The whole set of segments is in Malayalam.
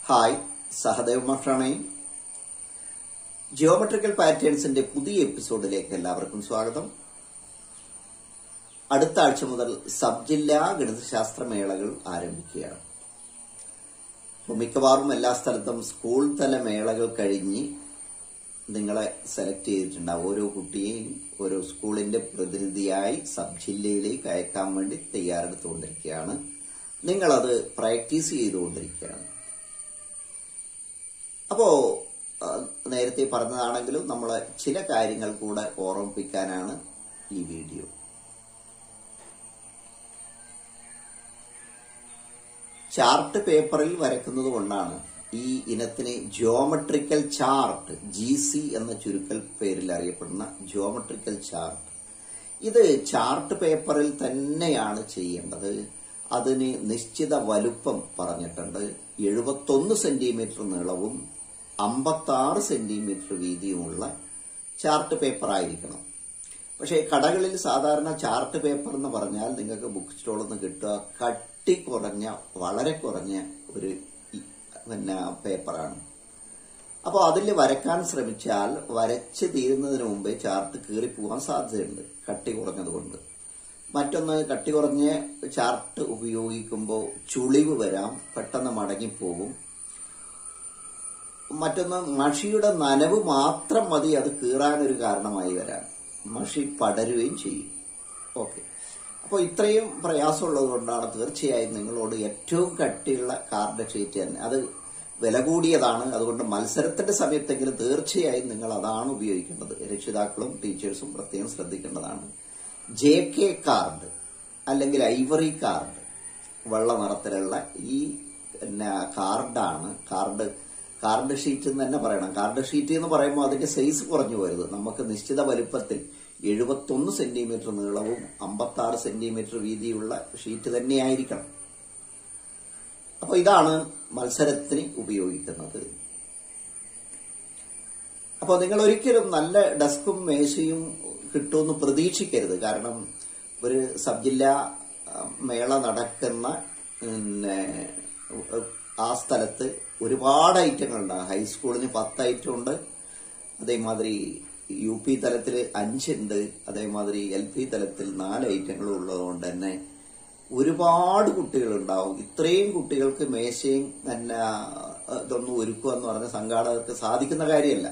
ഹായ് സഹദേവ് മാഷാണേ ജിയോമെട്രിക്കൽ പാറ്റേൺസിന്റെ പുതിയ എപ്പിസോഡിലേക്ക് എല്ലാവർക്കും സ്വാഗതം അടുത്ത ആഴ്ച മുതൽ സബ് ജില്ലാ ഗണിതശാസ്ത്ര മേളകൾ ആരംഭിക്കുകയാണ് അപ്പോൾ മിക്കവാറും എല്ലാ സ്ഥലത്തും സ്കൂൾ തല മേളകൾ കഴിഞ്ഞ് നിങ്ങളെ സെലക്ട് ചെയ്തിട്ടുണ്ടാവും ഓരോ കുട്ടിയെയും ഓരോ സ്കൂളിന്റെ പ്രതിനിധിയായി സബ് ജില്ലയിലേക്ക് അയക്കാൻ വേണ്ടി തയ്യാറെടുത്തുകൊണ്ടിരിക്കുകയാണ് നിങ്ങളത് പ്രാക്ടീസ് ചെയ്തുകൊണ്ടിരിക്കുകയാണ് അപ്പോ ആ, നേരത്തെ പറഞ്ഞതാണെങ്കിലും നമ്മൾ ചില കാര്യങ്ങൾ കൂടെ ഓർമ്മിപ്പിക്കാനാണ് ഈ വീഡിയോ ചാർട്ട് പേപ്പറിൽ വരക്കുന്നത് കൊണ്ടാണ് ഈ ഇനത്തിന് ജിയോമെട്രിക്കൽ ചാർട്ട് ജി സി എന്ന ചുരുക്കൽ പേരിൽ അറിയപ്പെടുന്ന ജിയോമെട്രിക്കൽ ചാർട്ട് ഇത് ചാർട്ട് പേപ്പറിൽ തന്നെയാണ് ചെയ്യേണ്ടത് അതിന് നിശ്ചിത വലുപ്പം പറഞ്ഞിട്ടുണ്ട് എഴുപത്തൊന്ന് സെന്റിമീറ്റർ നീളവും അമ്പത്താറ് സെന്റിമീറ്റർ വീതിയുമുള്ള ചാർട്ട് പേപ്പർ ആയിരിക്കണം പക്ഷേ കടകളിൽ സാധാരണ ചാർട്ട് പേപ്പർ എന്ന് പറഞ്ഞാൽ നിങ്ങൾക്ക് ബുക്ക് സ്റ്റോളിൽ നിന്ന് കിട്ടുക കട്ടി കുറഞ്ഞ വളരെ കുറഞ്ഞ ഒരു ഈ പിന്നെ പേപ്പറാണ് അപ്പോൾ അതിൽ വരക്കാൻ ശ്രമിച്ചാൽ വരച്ച് തീരുന്നതിന് മുമ്പേ ചാർട്ട് കീറിപ്പോവാൻ സാധ്യതയുണ്ട് കട്ടി കുറഞ്ഞതുകൊണ്ട് മറ്റൊന്ന് കട്ടി കുറഞ്ഞ ചാർട്ട് ഉപയോഗിക്കുമ്പോൾ ചുളിവ് വരാം പെട്ടെന്ന് മടങ്ങിപ്പോകും മറ്റൊന്ന് മഷിയുടെ നനവ് മാത്രം മതി അത് കീറാനൊരു കാരണമായി വരാൻ മഷി പടരുകയും ചെയ്യും ഓക്കെ അപ്പോൾ ഇത്രയും പ്രയാസമുള്ളത് കൊണ്ടാണ് തീർച്ചയായും നിങ്ങളോട് ഏറ്റവും കട്ടിയുള്ള കാർഡ് ഷീറ്റ് തന്നെ അത് വില കൂടിയതാണ് അതുകൊണ്ട് മത്സരത്തിന്റെ സമയത്തെങ്കിലും തീർച്ചയായും നിങ്ങൾ അതാണ് ഉപയോഗിക്കേണ്ടത് രക്ഷിതാക്കളും ടീച്ചേഴ്സും പ്രത്യേകം ശ്രദ്ധിക്കേണ്ടതാണ് ജെ കെ കാർഡ് അല്ലെങ്കിൽ ഐവറി കാർഡ് വെള്ള നിറത്തിലുള്ള ഈ പിന്നെ കാർഡാണ് കാർഡ് കാർഡ് ഷീറ്റ് എന്ന് തന്നെ പറയണം കാർഡ് ഷീറ്റ് എന്ന് പറയുമ്പോൾ അതിന്റെ സൈസ് കുറഞ്ഞു പോരുത് നമുക്ക് നിശ്ചിത വലുപ്പത്തിൽ എഴുപത്തൊന്ന് സെന്റിമീറ്റർ നീളവും അമ്പത്താറ് സെന്റിമീറ്റർ വീതിയുള്ള ഷീറ്റ് തന്നെയായിരിക്കണം അപ്പൊ ഇതാണ് മത്സരത്തിന് ഉപയോഗിക്കുന്നത് അപ്പോൾ നിങ്ങൾ ഒരിക്കലും നല്ല ഡെസ്കും മേശയും കിട്ടുമെന്ന് പ്രതീക്ഷിക്കരുത് കാരണം ഒരു സബ് ജില്ലാ ആ, മേള നടക്കുന്ന പിന്നെ ആ സ്ഥലത്ത് ഒരുപാട് ഐറ്റങ്ങളുണ്ട് ഹൈസ്കൂളിന് പത്ത് ഐറ്റം ഉണ്ട് അതേമാതിരി യു പി തലത്തിൽ അഞ്ചുണ്ട് അതേമാതിരി എൽ പി തലത്തിൽ നാല് ഐറ്റങ്ങളും ഉള്ളതുകൊണ്ട് തന്നെ ഒരുപാട് കുട്ടികളുണ്ടാവും ഇത്രയും കുട്ടികൾക്ക് മേശയും പിന്നെ ഇതൊന്നും ഒരുക്കുക എന്ന് പറഞ്ഞ സംഘാടകർക്ക് സാധിക്കുന്ന കാര്യമല്ല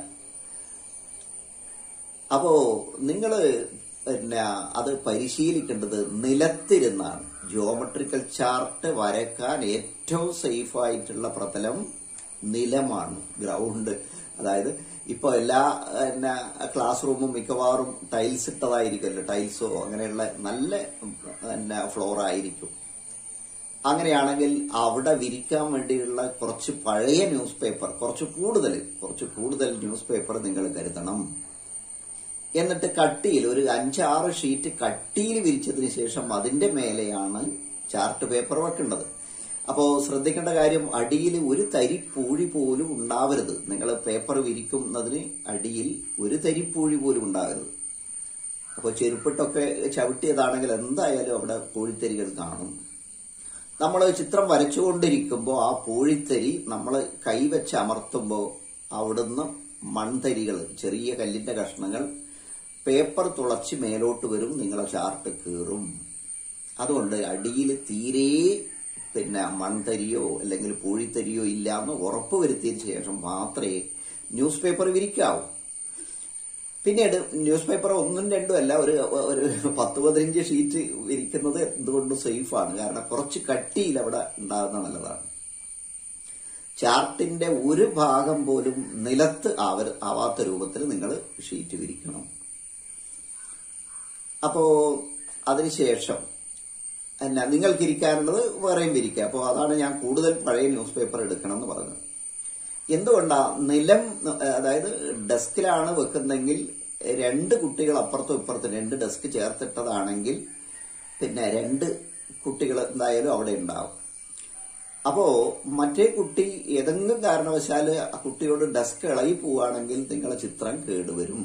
അപ്പോ നിങ്ങള് പിന്നെ അത് പരിശീലിക്കേണ്ടത് നിലത്തിരുന്നാണ് ജിയോമെട്രിക്കൽ ചാർട്ട് വരക്കാൻ ഏറ്റവും സേഫ് ആയിട്ടുള്ള പ്രതലം നിലമാണ് ഗ്രൗണ്ട് അതായത് ഇപ്പൊ എല്ലാ പിന്നെ ക്ലാസ് റൂമും മിക്കവാറും ടൈൽസ് ഇട്ടതായിരിക്കുമല്ലോ ടൈൽസോ അങ്ങനെയുള്ള നല്ല പിന്നെ ഫ്ലോർ ആയിരിക്കും അങ്ങനെയാണെങ്കിൽ അവിടെ വിരിക്കാൻ വേണ്ടിയുള്ള കുറച്ച് പഴയ ന്യൂസ് പേപ്പർ കുറച്ച് കൂടുതൽ കുറച്ച് കൂടുതൽ ന്യൂസ് പേപ്പർ നിങ്ങൾ കരുതണം എന്നിട്ട് കട്ടിയിൽ ഒരു അഞ്ചാറ് ഷീറ്റ് കട്ടിയിൽ വിരിച്ചതിന് ശേഷം അതിന്റെ മേലെയാണ് ചാർട്ട് പേപ്പർ വെക്കേണ്ടത് അപ്പോൾ ശ്രദ്ധിക്കേണ്ട കാര്യം അടിയിൽ ഒരു തരി പൂഴി പോലും ഉണ്ടാവരുത് നിങ്ങൾ പേപ്പർ വിരിക്കുന്നതിന് അടിയിൽ ഒരു തരി പൂഴി പോലും ഉണ്ടാകരുത് അപ്പോൾ ചെരുപ്പിട്ടൊക്കെ ചവിട്ടിയതാണെങ്കിൽ എന്തായാലും അവിടെ പൂഴിത്തരികൾ കാണും നമ്മൾ ചിത്രം വരച്ചുകൊണ്ടിരിക്കുമ്പോൾ ആ പൂഴിത്തരി നമ്മൾ കൈവച്ച് അമർത്തുമ്പോൾ അവിടുന്ന് മൺതരികൾ ചെറിയ കല്ലിന്റെ കഷ്ണങ്ങൾ പേപ്പർ തുളച്ച് മേലോട്ട് വരും നിങ്ങളെ ചാർട്ട് കീറും അതുകൊണ്ട് അടിയിൽ തീരെ പിന്നെ മൺതരിയോ അല്ലെങ്കിൽ പൂഴിത്തരിയോ ഇല്ല എന്ന് ഉറപ്പ് വരുത്തിയതിനു ശേഷം മാത്രമേ ന്യൂസ് പേപ്പർ വിരിക്കാവൂ പിന്നീട് ന്യൂസ് പേപ്പർ ഒന്നും രണ്ടും അല്ല ഒരു ഒരു പത്ത് പതിനഞ്ച് ഷീറ്റ് വിരിക്കുന്നത് എന്തുകൊണ്ടും സേഫാണ് കാരണം കുറച്ച് കട്ടിയിൽ അവിടെ ഉണ്ടാകുന്ന നല്ലതാണ് ചാർട്ടിന്റെ ഒരു ഭാഗം പോലും നിലത്ത് ആവ ആവാത്ത രൂപത്തിൽ നിങ്ങൾ ഷീറ്റ് വിരിക്കണം അപ്പോ അതിനുശേഷം എന്നാ നിങ്ങൾക്ക് ഇരിക്കാനുള്ളത് വേറെയും വിരിക്കുക അപ്പോൾ അതാണ് ഞാൻ കൂടുതൽ പഴയ ന്യൂസ് പേപ്പർ എടുക്കണം എന്ന് പറഞ്ഞത് എന്തുകൊണ്ടാ നിലം അതായത് ഡെസ്കിലാണ് വെക്കുന്നെങ്കിൽ രണ്ട് കുട്ടികൾ അപ്പുറത്തും ഇപ്പുറത്തും രണ്ട് ഡെസ്ക് ചേർത്തിട്ടതാണെങ്കിൽ പിന്നെ രണ്ട് കുട്ടികൾ എന്തായാലും അവിടെ ഉണ്ടാവും അപ്പോ മറ്റേ കുട്ടി ഏതെങ്കിലും കാരണവശാല് ആ കുട്ടിയോട് ഡെസ്ക് ഇളകി പോവുകയാണെങ്കിൽ നിങ്ങളെ ചിത്രം കേടുവരും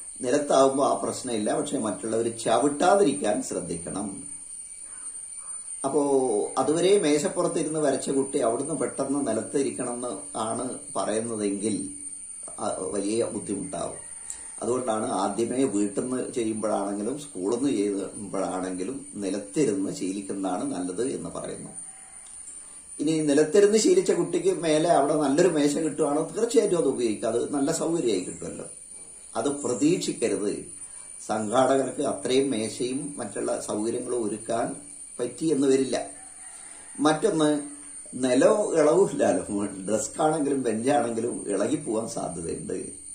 നിലത്താവുമ്പോൾ ആ പ്രശ്നമില്ല പക്ഷെ മറ്റുള്ളവർ ചവിട്ടാതിരിക്കാൻ ശ്രദ്ധിക്കണം അപ്പോ അതുവരെ മേശപ്പുറത്തിരുന്ന് വരച്ച കുട്ടി അവിടുന്ന് പെട്ടെന്ന് നിലത്തിരിക്കണമെന്ന് ആണ് പറയുന്നതെങ്കിൽ ആ, വലിയ ബുദ്ധിമുട്ടാവും അതുകൊണ്ടാണ് ആദ്യമേ വീട്ടിൽ നിന്ന് ചെയ്യുമ്പോഴാണെങ്കിലും സ്കൂളിൽ നിന്ന് ചെയ്യുമ്പോഴാണെങ്കിലും നിലത്തിരുന്ന് ശീലിക്കുന്നതാണ് നല്ലത് എന്ന് പറയുന്നു ഇനി നിലത്തിരുന്ന് ശീലിച്ച കുട്ടിക്ക് മേലെ അവിടെ നല്ലൊരു മേശ കിട്ടുവാണോ തീർച്ചയായിട്ടും അത് ഉപയോഗിക്കാം അത് നല്ല സൗകര്യമായി കിട്ടുമല്ലോ അത് പ്രതീക്ഷിക്കരുത് സംഘാടകർക്ക് അത്രയും മേശയും മറ്റുള്ള സൗകര്യങ്ങളും ഒരുക്കാൻ പറ്റി എന്ന് വരില്ല മറ്റൊന്ന് നിലവും ഇളവുമില്ലല്ലോ ഡെസ്ക് ആണെങ്കിലും ബെഞ്ചാണെങ്കിലും ഇളകിപ്പോവാൻ സാധ്യതയുണ്ട്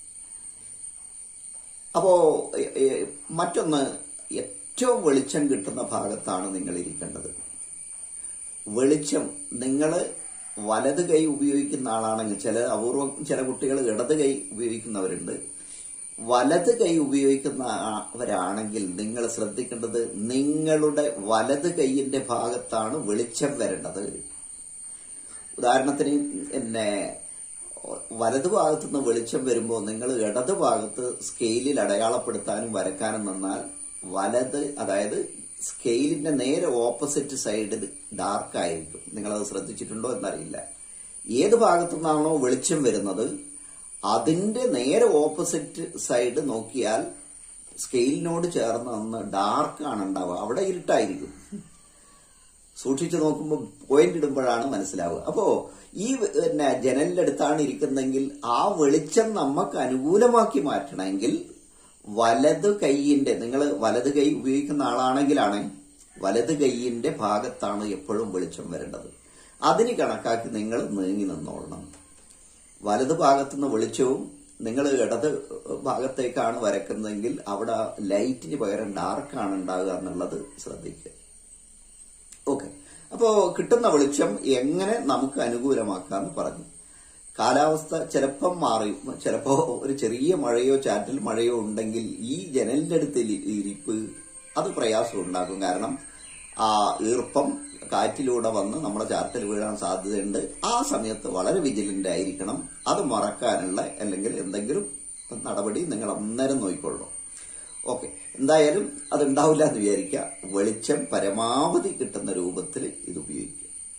അപ്പോ എ, എ, മറ്റൊന്ന് ഏറ്റവും വെളിച്ചം കിട്ടുന്ന ഭാഗത്താണ് നിങ്ങൾ ഇരിക്കേണ്ടത് വെളിച്ചം നിങ്ങൾ വലത് കൈ ഉപയോഗിക്കുന്ന ആളാണെങ്കിൽ ചില അപൂർവം ചില കുട്ടികൾ ഇടത് കൈ ഉപയോഗിക്കുന്നവരുണ്ട് വലത് കൈ ഉപയോഗിക്കുന്നവരാണെങ്കിൽ നിങ്ങൾ ശ്രദ്ധിക്കേണ്ടത് നിങ്ങളുടെ വലത് കൈയിന്റെ ഭാഗത്താണ് വെളിച്ചം വരേണ്ടത് ഉദാഹരണത്തിന് പിന്നെ വലതു ഭാഗത്തു നിന്ന് വെളിച്ചം വരുമ്പോൾ നിങ്ങൾ ഇടത് ഭാഗത്ത് സ്കെയിലിൽ അടയാളപ്പെടുത്താനും വരക്കാനും നിന്നാൽ വലത് അതായത് സ്കെയിലിന്റെ നേരെ ഓപ്പോസിറ്റ് സൈഡ് ഡാർക്ക് ആയിരിക്കും നിങ്ങളത് ശ്രദ്ധിച്ചിട്ടുണ്ടോ എന്നറിയില്ല ഏത് ഭാഗത്തു നിന്നാണോ വെളിച്ചം വരുന്നത് അതിന്റെ നേരെ ഓപ്പോസിറ്റ് സൈഡ് നോക്കിയാൽ സ്കെയിലിനോട് ചേർന്ന് നിന്ന് ഡാർക്ക് ആണ് ഉണ്ടാവുക അവിടെ ഇരുട്ടായിരിക്കും സൂക്ഷിച്ചു നോക്കുമ്പോൾ പോയിന്റ് ഇടുമ്പോഴാണ് മനസ്സിലാവുക അപ്പോ ഈ പിന്നെ ജനലിന്റെ അടുത്താണ് ഇരിക്കുന്നെങ്കിൽ ആ വെളിച്ചം നമുക്ക് അനുകൂലമാക്കി മാറ്റണമെങ്കിൽ വലത് കൈയിന്റെ നിങ്ങൾ വലത് കൈ ഉപയോഗിക്കുന്ന ആളാണെങ്കിലാണ് വലത് കൈയിന്റെ ഭാഗത്താണ് എപ്പോഴും വെളിച്ചം വരേണ്ടത് അതിന് കണക്കാക്കി നിങ്ങൾ നീങ്ങി നിന്നോളണം വലത് ഭാഗത്തുനിന്ന് വെളിച്ചവും നിങ്ങൾ ഇടത് ഭാഗത്തേക്കാണ് വരക്കുന്നതെങ്കിൽ അവിടെ ലൈറ്റിന് പകരം ഡാർക്കാണ് ഉണ്ടാകുക എന്നുള്ളത് ശ്രദ്ധിക്കുക ഓക്കെ അപ്പോ കിട്ടുന്ന വെളിച്ചം എങ്ങനെ നമുക്ക് അനുകൂലമാക്കാന്ന് പറഞ്ഞു കാലാവസ്ഥ ചിലപ്പം മാറി ചിലപ്പോ ഒരു ചെറിയ മഴയോ ചാറ്റൽ മഴയോ ഉണ്ടെങ്കിൽ ഈ ജനലിന്റെ അടുത്ത് ഇരി- ഇരിപ്പ് അത് പ്രയാസം ഉണ്ടാക്കും കാരണം ആ ഈർപ്പം കാറ്റിലൂടെ വന്ന് നമ്മുടെ ചാറ്റൽ വീഴാൻ സാധ്യതയുണ്ട് ആ സമയത്ത് വളരെ വിജിലന്റ് ആയിരിക്കണം അത് മറക്കാനുള്ള അല്ലെങ്കിൽ എന്തെങ്കിലും നടപടി നിങ്ങൾ അന്നേരം നോക്കിക്കൊള്ളണം ഓക്കെ എന്തായാലും അത് ഉണ്ടാവില്ല എന്ന് വിചാരിക്കുക വെളിച്ചം പരമാവധി കിട്ടുന്ന രൂപത്തിൽ ഇത് ഉപയോഗിക്കുക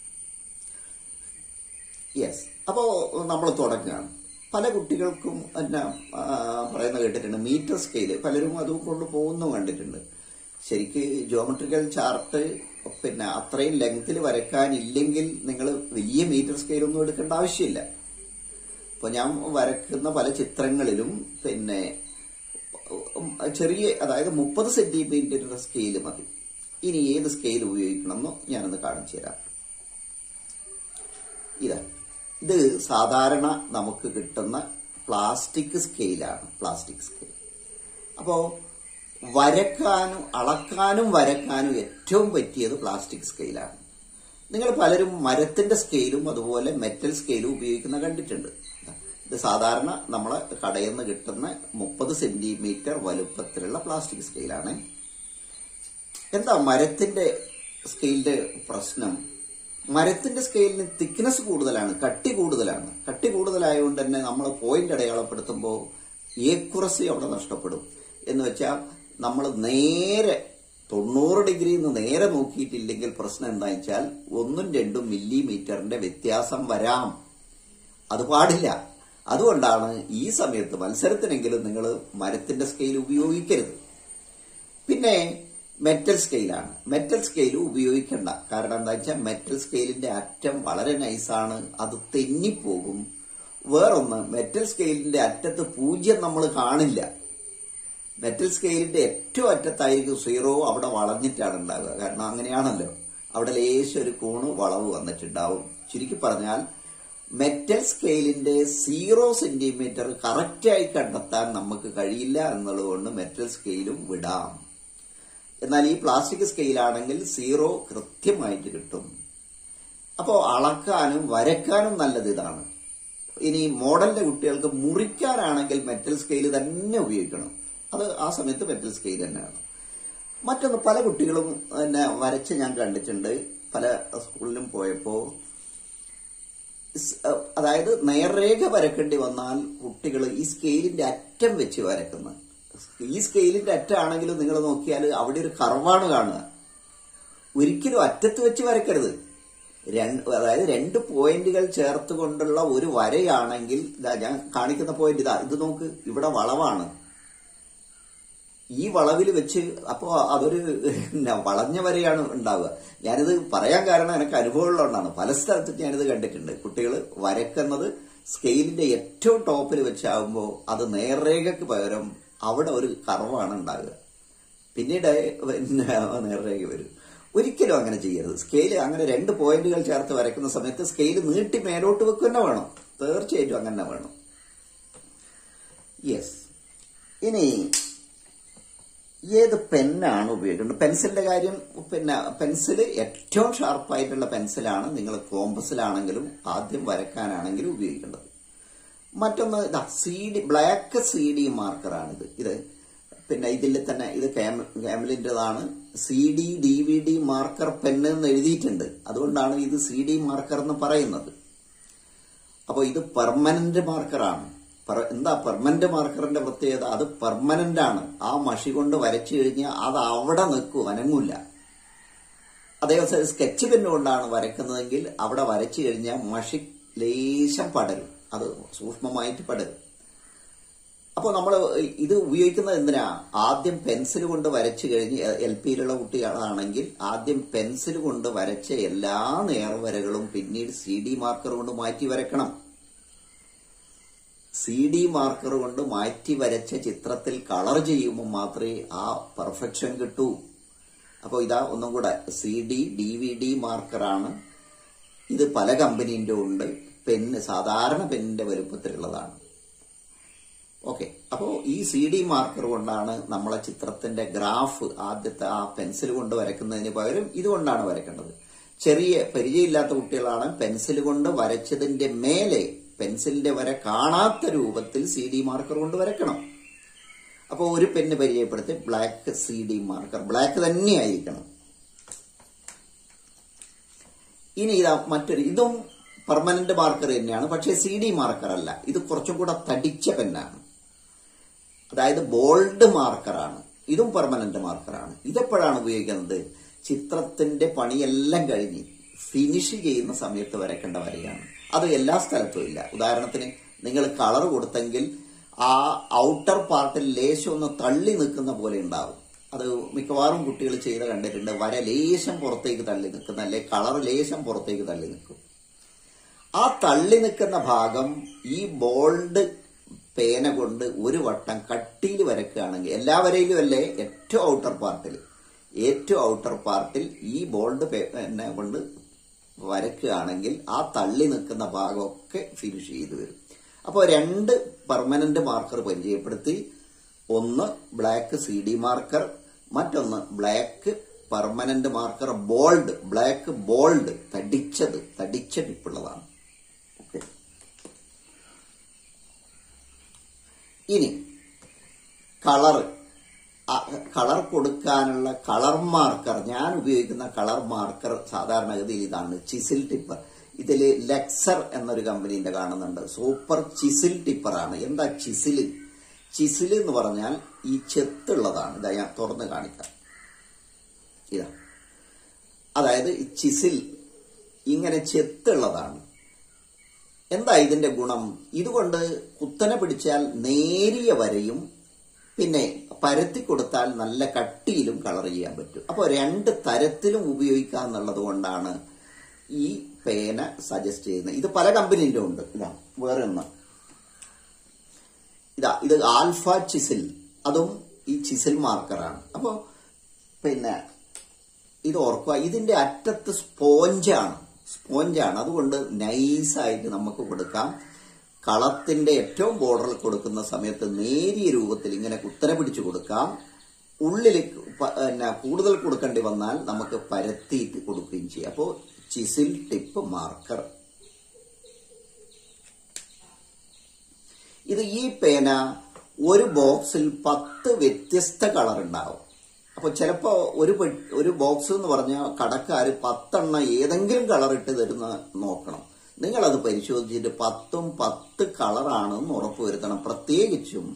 യെസ് അപ്പോ നമ്മൾ തുടങ്ങുകയാണ് പല കുട്ടികൾക്കും എന്നാ ആ, പറയുന്ന കേട്ടിട്ടുണ്ട് മീറ്റർ സ്കെയില് പലരും അതും കൊണ്ട് പോകുന്നു കണ്ടിട്ടുണ്ട് ശരിക്ക് ജോമെട്രിക്കൽ ചാർട്ട് പിന്നെ അത്രയും ലെങ്ത്തിൽ വരക്കാനില്ലെങ്കിൽ നിങ്ങൾ വലിയ മീറ്റർ സ്കെയിലൊന്നും എടുക്കേണ്ട ആവശ്യമില്ല ഇപ്പൊ ഞാൻ വരക്കുന്ന പല ചിത്രങ്ങളിലും പിന്നെ ഉം, ചെറിയ അതായത് മുപ്പത് സെന്റിമീറ്ററിന്റെ സ്കെയിൽ മതി ഇനി ഏത് സ്കെയിൽ ഉപയോഗിക്കണമെന്നോ ഞാനൊന്ന് കാണിച്ചു തരാം ഇതാ ഇത് സാധാരണ നമുക്ക് കിട്ടുന്ന പ്ലാസ്റ്റിക് സ്കെയിലാണ് പ്ലാസ്റ്റിക് സ്കെയിൽ അപ്പോ വരക്കാനും അളക്കാനും വരക്കാനും ഏറ്റവും പറ്റിയത് പ്ലാസ്റ്റിക് സ്കെയിലാണ് നിങ്ങൾ പലരും മരത്തിന്റെ സ്കെയിലും അതുപോലെ മെറ്റൽ സ്കെയിലും ഉപയോഗിക്കുന്ന കണ്ടിട്ടുണ്ട് ഇത് സാധാരണ നമ്മളെ കടയിൽ നിന്ന് കിട്ടുന്ന മുപ്പത് സെന്റിമീറ്റർ വലുപ്പത്തിലുള്ള പ്ലാസ്റ്റിക് സ്കെയിലാണ് എന്താ മരത്തിന്റെ സ്കെയിലിന്റെ പ്രശ്നം മരത്തിന്റെ സ്കെയിലിന് തിക്നെസ് കൂടുതലാണ് കട്ടി കൂടുതലാണ് കട്ടി കൂടുതലായതുകൊണ്ട് തന്നെ നമ്മൾ പോയിന്റ് അടയാളപ്പെടുത്തുമ്പോൾ ഏക്കുറസി അവിടെ നഷ്ടപ്പെടും എന്ന് വെച്ചാൽ നമ്മൾ നേരെ തൊണ്ണൂറ് ഡിഗ്രിയിൽ നിന്ന് നേരെ നോക്കിയിട്ടില്ലെങ്കിൽ പ്രശ്നം എന്താ വെച്ചാൽ ഒന്നും രണ്ടും മില്ലിമീറ്ററിന്റെ വ്യത്യാസം വരാം അത് പാടില്ല അതുകൊണ്ടാണ് ഈ സമയത്ത് മത്സരത്തിനെങ്കിലും നിങ്ങൾ മരത്തിന്റെ സ്കെയിൽ ഉപയോഗിക്കരുത് പിന്നെ മെറ്റൽ സ്കെയിലാണ് മെറ്റൽ സ്കെയിൽ ഉപയോഗിക്കണ്ട കാരണം എന്താ വെച്ചാൽ മെറ്റൽ സ്കെയിലിന്റെ അറ്റം വളരെ നൈസാണ് അത് തെന്നിപ്പോകും വേറൊന്ന് മെറ്റൽ സ്കെയിലിന്റെ അറ്റത്ത് പൂജ്യം നമ്മൾ കാണില്ല മെറ്റൽ സ്കെയിലിന്റെ ഏറ്റവും അറ്റത്തായിരിക്കും സീറോ അവിടെ വളഞ്ഞിട്ടാണ് ഉണ്ടാവുക കാരണം അങ്ങനെയാണല്ലോ അവിടെ ലേശം ഒരു കൂണ് വളവ് വന്നിട്ടുണ്ടാവും ചുരുക്കി പറഞ്ഞാൽ മെറ്റൽ സ്കെയിലിന്റെ സീറോ സെന്റിമീറ്റർ കറക്റ്റായി കണ്ടെത്താൻ നമുക്ക് കഴിയില്ല എന്നുള്ളതുകൊണ്ട് മെറ്റൽ സ്കെയിലും വിടാം എന്നാൽ ഈ പ്ലാസ്റ്റിക് സ്കെയിലാണെങ്കിൽ സീറോ കൃത്യമായിട്ട് കിട്ടും അപ്പോൾ അളക്കാനും വരക്കാനും നല്ലത് ഇതാണ് ഇനി മോഡലിന്റെ കുട്ടികൾക്ക് മുറിക്കാനാണെങ്കിൽ മെറ്റൽ സ്കെയിൽ തന്നെ ഉപയോഗിക്കണം അത് ആ സമയത്ത് മെറ്റൽ സ്കെയിൽ തന്നെയാണ് മറ്റൊന്ന് പല കുട്ടികളും പിന്നെ വരച്ച് ഞാൻ കണ്ടിട്ടുണ്ട് പല സ്കൂളിലും പോയപ്പോൾ സ്- അതായത് നേർരേഖ വരക്കേണ്ടി വന്നാൽ കുട്ടികൾ ഈ സ്കെയിലിന്റെ അറ്റം വെച്ച് വരക്കുന്നത് ഈ സ്കെയിലിന്റെ അറ്റമാണെങ്കിലും നിങ്ങൾ നോക്കിയാൽ അവിടെ ഒരു കർവാണ് കാണുക ഒരിക്കലും അറ്റത്ത് വെച്ച് വരയ്ക്കരുത് രണ്ട് അതായത് രണ്ട് പോയിന്റുകൾ ചേർത്ത് കൊണ്ടുള്ള ഒരു വരയാണെങ്കിൽ ഇതാ ഞാൻ കാണിക്കുന്ന പോയിന്റ് ഇതാ ഇത് നോക്ക് ഇവിടെ വളവാണ് ഈ വളവിൽ വെച്ച് അപ്പോൾ അതൊരു പിന്നെ വളഞ്ഞ വരെയാണ് ഉണ്ടാവുക ഞാനിത് പറയാൻ കാരണം എനിക്ക് അനുഭവമുള്ളതുകൊണ്ടാണ് പല സ്ഥലത്തും ഞാനിത് കണ്ടിട്ടുണ്ട് കുട്ടികൾ വരക്കുന്നത് സ്കെയിലിന്റെ ഏറ്റവും ടോപ്പിൽ വെച്ചാകുമ്പോൾ അത് നേർരേഖയ്ക്ക് പകരം അവിടെ ഒരു കർവാണ് ഉണ്ടാകുക പിന്നീട് പിന്നെ നേർരേഖ വരും ഒരിക്കലും അങ്ങനെ ചെയ്യരുത് സ്കെയില് അങ്ങനെ രണ്ട് പോയിന്റുകൾ ചേർത്ത് വരയ്ക്കുന്ന സമയത്ത് സ്കെയില് നീട്ടി മേലോട്ട് വെക്കുക തന്നെ വേണം തീർച്ചയായിട്ടും അങ്ങനെ തന്നെ വേണം യെസ് ഇനി ഏത് പെന്നാണ് ഉപയോഗിക്കേണ്ടത് പെൻസിലിന്റെ കാര്യം പിന്നെ പെൻസിൽ ഏറ്റവും ഷാർപ്പായിട്ടുള്ള പെൻസിലാണ് നിങ്ങൾ കോമ്പസിലാണെങ്കിലും ആദ്യം വരക്കാനാണെങ്കിലും ഉപയോഗിക്കേണ്ടത് മറ്റൊന്ന് ഇതാ C D black C D മാർക്കറാണിത് ഇത് പിന്നെ ഇതിൽ തന്നെ ഇത് ക്യാമലിൻ്റെതാണ് C D D V D marker pen എന്ന് എഴുതിയിട്ടുണ്ട് അതുകൊണ്ടാണ് ഇത് സി ഡി മാർക്കർ എന്ന് പറയുന്നത് അപ്പോൾ ഇത് പെർമനന്റ് മാർക്കറാണ് പെർ- എന്താ പെർമനന്റ് മാർക്കറിന്റെ പ്രത്യേകത അത് പെർമനന്റ് ആണ് ആ മഷി കൊണ്ട് വരച്ചു കഴിഞ്ഞാൽ അത് അവിടെ നിൽക്കും അനങ്ങൂല അതേസമയം സ്കെച്ച് പെന്ന് കൊണ്ടാണ് വരക്കുന്നതെങ്കിൽ അവിടെ വരച്ചു കഴിഞ്ഞാൽ മഷി ലേശം പടരും അത് സൂക്ഷ്മമായിട്ട് പടരും അപ്പോൾ നമ്മൾ ഇത് ഉപയോഗിക്കുന്നത് എന്തിനാ ആദ്യം പെൻസിൽ കൊണ്ട് വരച്ചു കഴിഞ്ഞ് എൽ പിയിലുള്ള കുട്ടികളാണെങ്കിൽ ആദ്യം പെൻസിൽ കൊണ്ട് വരച്ച എല്ലാ നേർവരകളും പിന്നീട് സി ഡി മാർക്കർ കൊണ്ട് മാറ്റി വരക്കണം സി ഡി മാർക്കർ കൊണ്ട് മാറ്റി വരച്ച ചിത്രത്തിൽ കളർ ചെയ്യുമ്പോൾ മാത്രമേ ആ പെർഫെക്ഷൻ കിട്ടൂ അപ്പോൾ ഇതാ ഒന്നും കൂടെ C D D V D മാർക്കറാണ് ഇത് പല കമ്പനീൻ്റെ ഉണ്ട് പെന്ന് സാധാരണ പെന്നിന്റെ വലുപ്പത്തിലുള്ളതാണ് ഓക്കെ അപ്പോൾ ഈ സി ഡി മാർക്കർ കൊണ്ടാണ് നമ്മളെ ചിത്രത്തിന്റെ ഗ്രാഫ് ആദ്യത്തെ ആ പെൻസിൽ കൊണ്ട് വരയ്ക്കുന്നതിന് പകരം ഇതുകൊണ്ടാണ് വരയ്ക്കേണ്ടത് ചെറിയ പരിചയമില്ലാത്ത കുട്ടികളാണ് പെൻസിൽ കൊണ്ട് വരച്ചതിന്റെ മേലെ പെൻസിലിന്റെ വര കാണാത്ത രൂപത്തിൽ സി ഡി മാർക്കർ കൊണ്ട് വരയ്ക്കണം അപ്പോൾ ഒരു പെന്ന് പരിചയപ്പെടുത്തി black C D marker black തന്നെയായിരിക്കണം ഇനി ഇതാ മറ്റൊരു ഇതും പെർമനന്റ് മാർക്കർ തന്നെയാണ് പക്ഷേ സി ഡി മാർക്കർ അല്ല ഇത് കുറച്ചും കൂടെ തടിച്ച പെന്നാണ് അതായത് ബോൾഡ് മാർക്കറാണ് ഇതും പെർമനന്റ് മാർക്കറാണ് ഇതെപ്പോഴാണ് ഉപയോഗിക്കുന്നത് ചിത്രത്തിന്റെ പണിയെല്ലാം കഴിഞ്ഞ് ഫിനിഷ് ചെയ്യുന്ന സമയത്ത് വരയ്ക്കേണ്ട വരയാണ് അത് എല്ലാ സ്ഥലത്തും ഇല്ല ഉദാഹരണത്തിന് നിങ്ങൾ കളർ കൊടുത്തെങ്കിൽ ആ ഔട്ടർ പാർട്ടിൽ ലേശം ഒന്ന് തള്ളി നിൽക്കുന്ന പോലെ ഉണ്ടാവും അത് മിക്കവാറും കുട്ടികൾ ചെയ്ത് കണ്ടിട്ടുണ്ട് വര ലേശം പുറത്തേക്ക് തള്ളി നിൽക്കുന്ന അല്ലെ കളർ ലേശം പുറത്തേക്ക് തള്ളി നിൽക്കും ആ തള്ളി നിൽക്കുന്ന ഭാഗം ഈ ബോൾഡ് പേന കൊണ്ട് ഒരു വട്ടം കട്ടിയിൽ വരക്കുകയാണെങ്കിൽ എല്ലാ വരയിലും അല്ലേ ഏറ്റവും ഔട്ടർ പാർട്ടിൽ ഏറ്റവും ഔട്ടർ പാർട്ടിൽ ഈ ബോൾഡ് പേന കൊണ്ട് വരക്കുകയാണെങ്കിൽ ആ തള്ളി നിൽക്കുന്ന ഭാഗമൊക്കെ ഫിനിഷ് ചെയ്തു വരും അപ്പോൾ രണ്ട് പെർമനന്റ് മാർക്കർ പരിചയപ്പെടുത്തി ഒന്ന് ബ്ലാക്ക് സി ഡി മാർക്കർ മറ്റൊന്ന് black permanent marker bold black bold തടിച്ചത് തടിച്ച ടിപ്പുള്ളതാണ് ഓക്കെ ഇനി കളർ കളർ കൊടുക്കാനുള്ള കളർ മാർക്കർ ഞാൻ ഉപയോഗിക്കുന്ന കളർ മാർക്കർ സാധാരണഗതിയിൽ ഇതാണ് ചിസിൽ ടിപ്പർ ഇതിൽ ലെക്സർ എന്നൊരു കമ്പനീന്റെ കാണുന്നുണ്ട് സൂപ്പർ ചിസിൽ ടിപ്പറാണ് എന്താ ചിസില് ചിസില് എന്ന് പറഞ്ഞാൽ ഈ ചെത്തുള്ളതാണ് ഇതാ ഞാൻ തുറന്ന് കാണിക്കാം ഇതാ അതായത് ഈ ചിസിൽ ഇങ്ങനെ ചെത്തുള്ളതാണ് എന്താ ഇതിന്റെ ഗുണം ഇതുകൊണ്ട് കുത്തനെ പിടിച്ചാൽ നേരിയ വരയും പിന്നെ പരത്തി കൊടുത്താൽ നല്ല കട്ടിയിലും കളർ ചെയ്യാൻ പറ്റും അപ്പോൾ രണ്ട് തരത്തിലും ഉപയോഗിക്കാം എന്നുള്ളത് കൊണ്ടാണ് ഈ പേന സജസ്റ്റ് ചെയ്യുന്നത് ഇത് പല കമ്പനീൻ്റെ ഉണ്ട് ഇതാ വേറെ ഒന്ന് ഇതാ ഇത് ആൽഫ ചിസിൽ അതും ഈ ചിസിൽ മാർക്കറാണ് അപ്പോൾ പിന്നെ ഇത് ഓർക്കുക ഇതിന്റെ അറ്റത്ത് സ്പോഞ്ചാണ് സ്പോഞ്ചാണ് അതുകൊണ്ട് നൈസായിട്ട് നമുക്ക് കൊടുക്കാം കളത്തിന്റെ ഏറ്റവും ബോർഡറിൽ കൊടുക്കുന്ന സമയത്ത് നേരിയ രൂപത്തിൽ ഇങ്ങനെ കുത്തനെ പിടിച്ചു കൊടുക്കാം ഉള്ളിൽ പിന്നെ കൂടുതൽ കൊടുക്കേണ്ടി വന്നാൽ നമുക്ക് പരത്തിയിട്ട് കൊടുക്കുകയും ചെയ്യാം അപ്പോൾ ചിസിൽ ടിപ്പ് മാർക്കർ ഇത് ഈ പേന ഒരു ബോക്സിൽ പത്ത് വ്യത്യസ്ത കളർ ഉണ്ടാവും അപ്പൊ ചിലപ്പോ ഒരു ഒരു ബോക്സ് എന്ന് പറഞ്ഞാൽ കടക്കാർ പത്തെണ്ണം ഏതെങ്കിലും കളർ ഇട്ട് തരുന്ന നോക്കണം നിങ്ങളത് പരിശോധിച്ചിട്ട് പത്തും പത്ത് കളറാണെന്ന് ഉറപ്പുവരുത്തണം പ്രത്യേകിച്ചും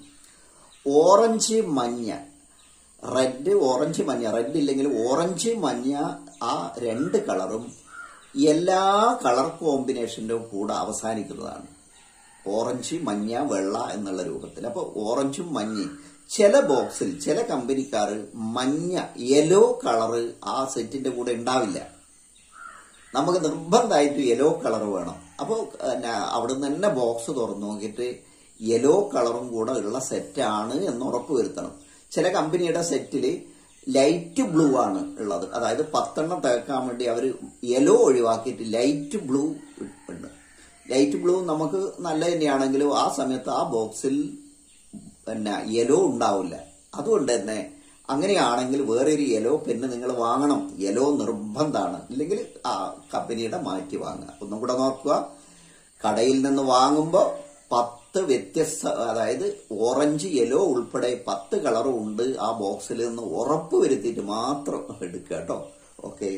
ഓറഞ്ച് മഞ്ഞ റെഡ് ഓറഞ്ച് മഞ്ഞ റെഡ് ഇല്ലെങ്കിൽ ഓറഞ്ച് മഞ്ഞ ആ രണ്ട് കളറും എല്ലാ കളർ കോമ്പിനേഷന്റെ കൂടെ അവസാനിക്കുന്നതാണ് ഓറഞ്ച് മഞ്ഞ വെള്ള എന്നുള്ള രൂപത്തിൽ അപ്പോൾ ഓറഞ്ചും മഞ്ഞയും ചില ബോക്സിൽ ചില കമ്പനിക്കാർ മഞ്ഞ യെല്ലോ കളറ് ആ സെറ്റിന്റെ കൂടെ ഉണ്ടാവില്ല നമുക്ക് നിർബന്ധമായിട്ട് യെല്ലോ കളർ വേണം അപ്പോൾ അവിടുന്ന് തന്നെ ബോക്സ് തുറന്നു നോക്കിയിട്ട് യെല്ലോ കളറും കൂടെ ഉള്ള സെറ്റാണ് എന്ന് ഉറപ്പ് വരുത്തണം ചില കമ്പനിയുടെ സെറ്റിൽ ലൈറ്റ് ബ്ലൂ ആണ് ഉള്ളത് അതായത് പത്തെണ്ണം തേക്കാൻ വേണ്ടി അവർ യെല്ലോ ഒഴിവാക്കിയിട്ട് ലൈറ്റ് ബ്ലൂ ഉണ്ട് ലൈറ്റ് ബ്ലൂ നമുക്ക് നല്ല തന്നെയാണെങ്കിലും ആ സമയത്ത് ആ ബോക്സിൽ പിന്നെ യെല്ലോ ഉണ്ടാവില്ല അതുകൊണ്ട് തന്നെ അങ്ങനെയാണെങ്കിൽ വേറെ ഒരു യെല്ലോ പെന്ന് നിങ്ങൾ വാങ്ങണം യെല്ലോ നിർബന്ധമാണ് ഇല്ലെങ്കിൽ ആ കമ്പനിയുടെ മാറ്റി വാങ്ങുക ഒന്നും കൂടെ നോക്കുക കടയിൽ നിന്ന് വാങ്ങുമ്പോൾ പത്ത് വ്യത്യസ്ത അതായത് ഓറഞ്ച് യെല്ലോ ഉൾപ്പെടെ പത്ത് കളറും ഉണ്ട് ആ ബോക്സിൽ നിന്ന് ഉറപ്പ് വരുത്തിയിട്ട് മാത്രം എടുക്കുക കേട്ടോ ഓക്കെ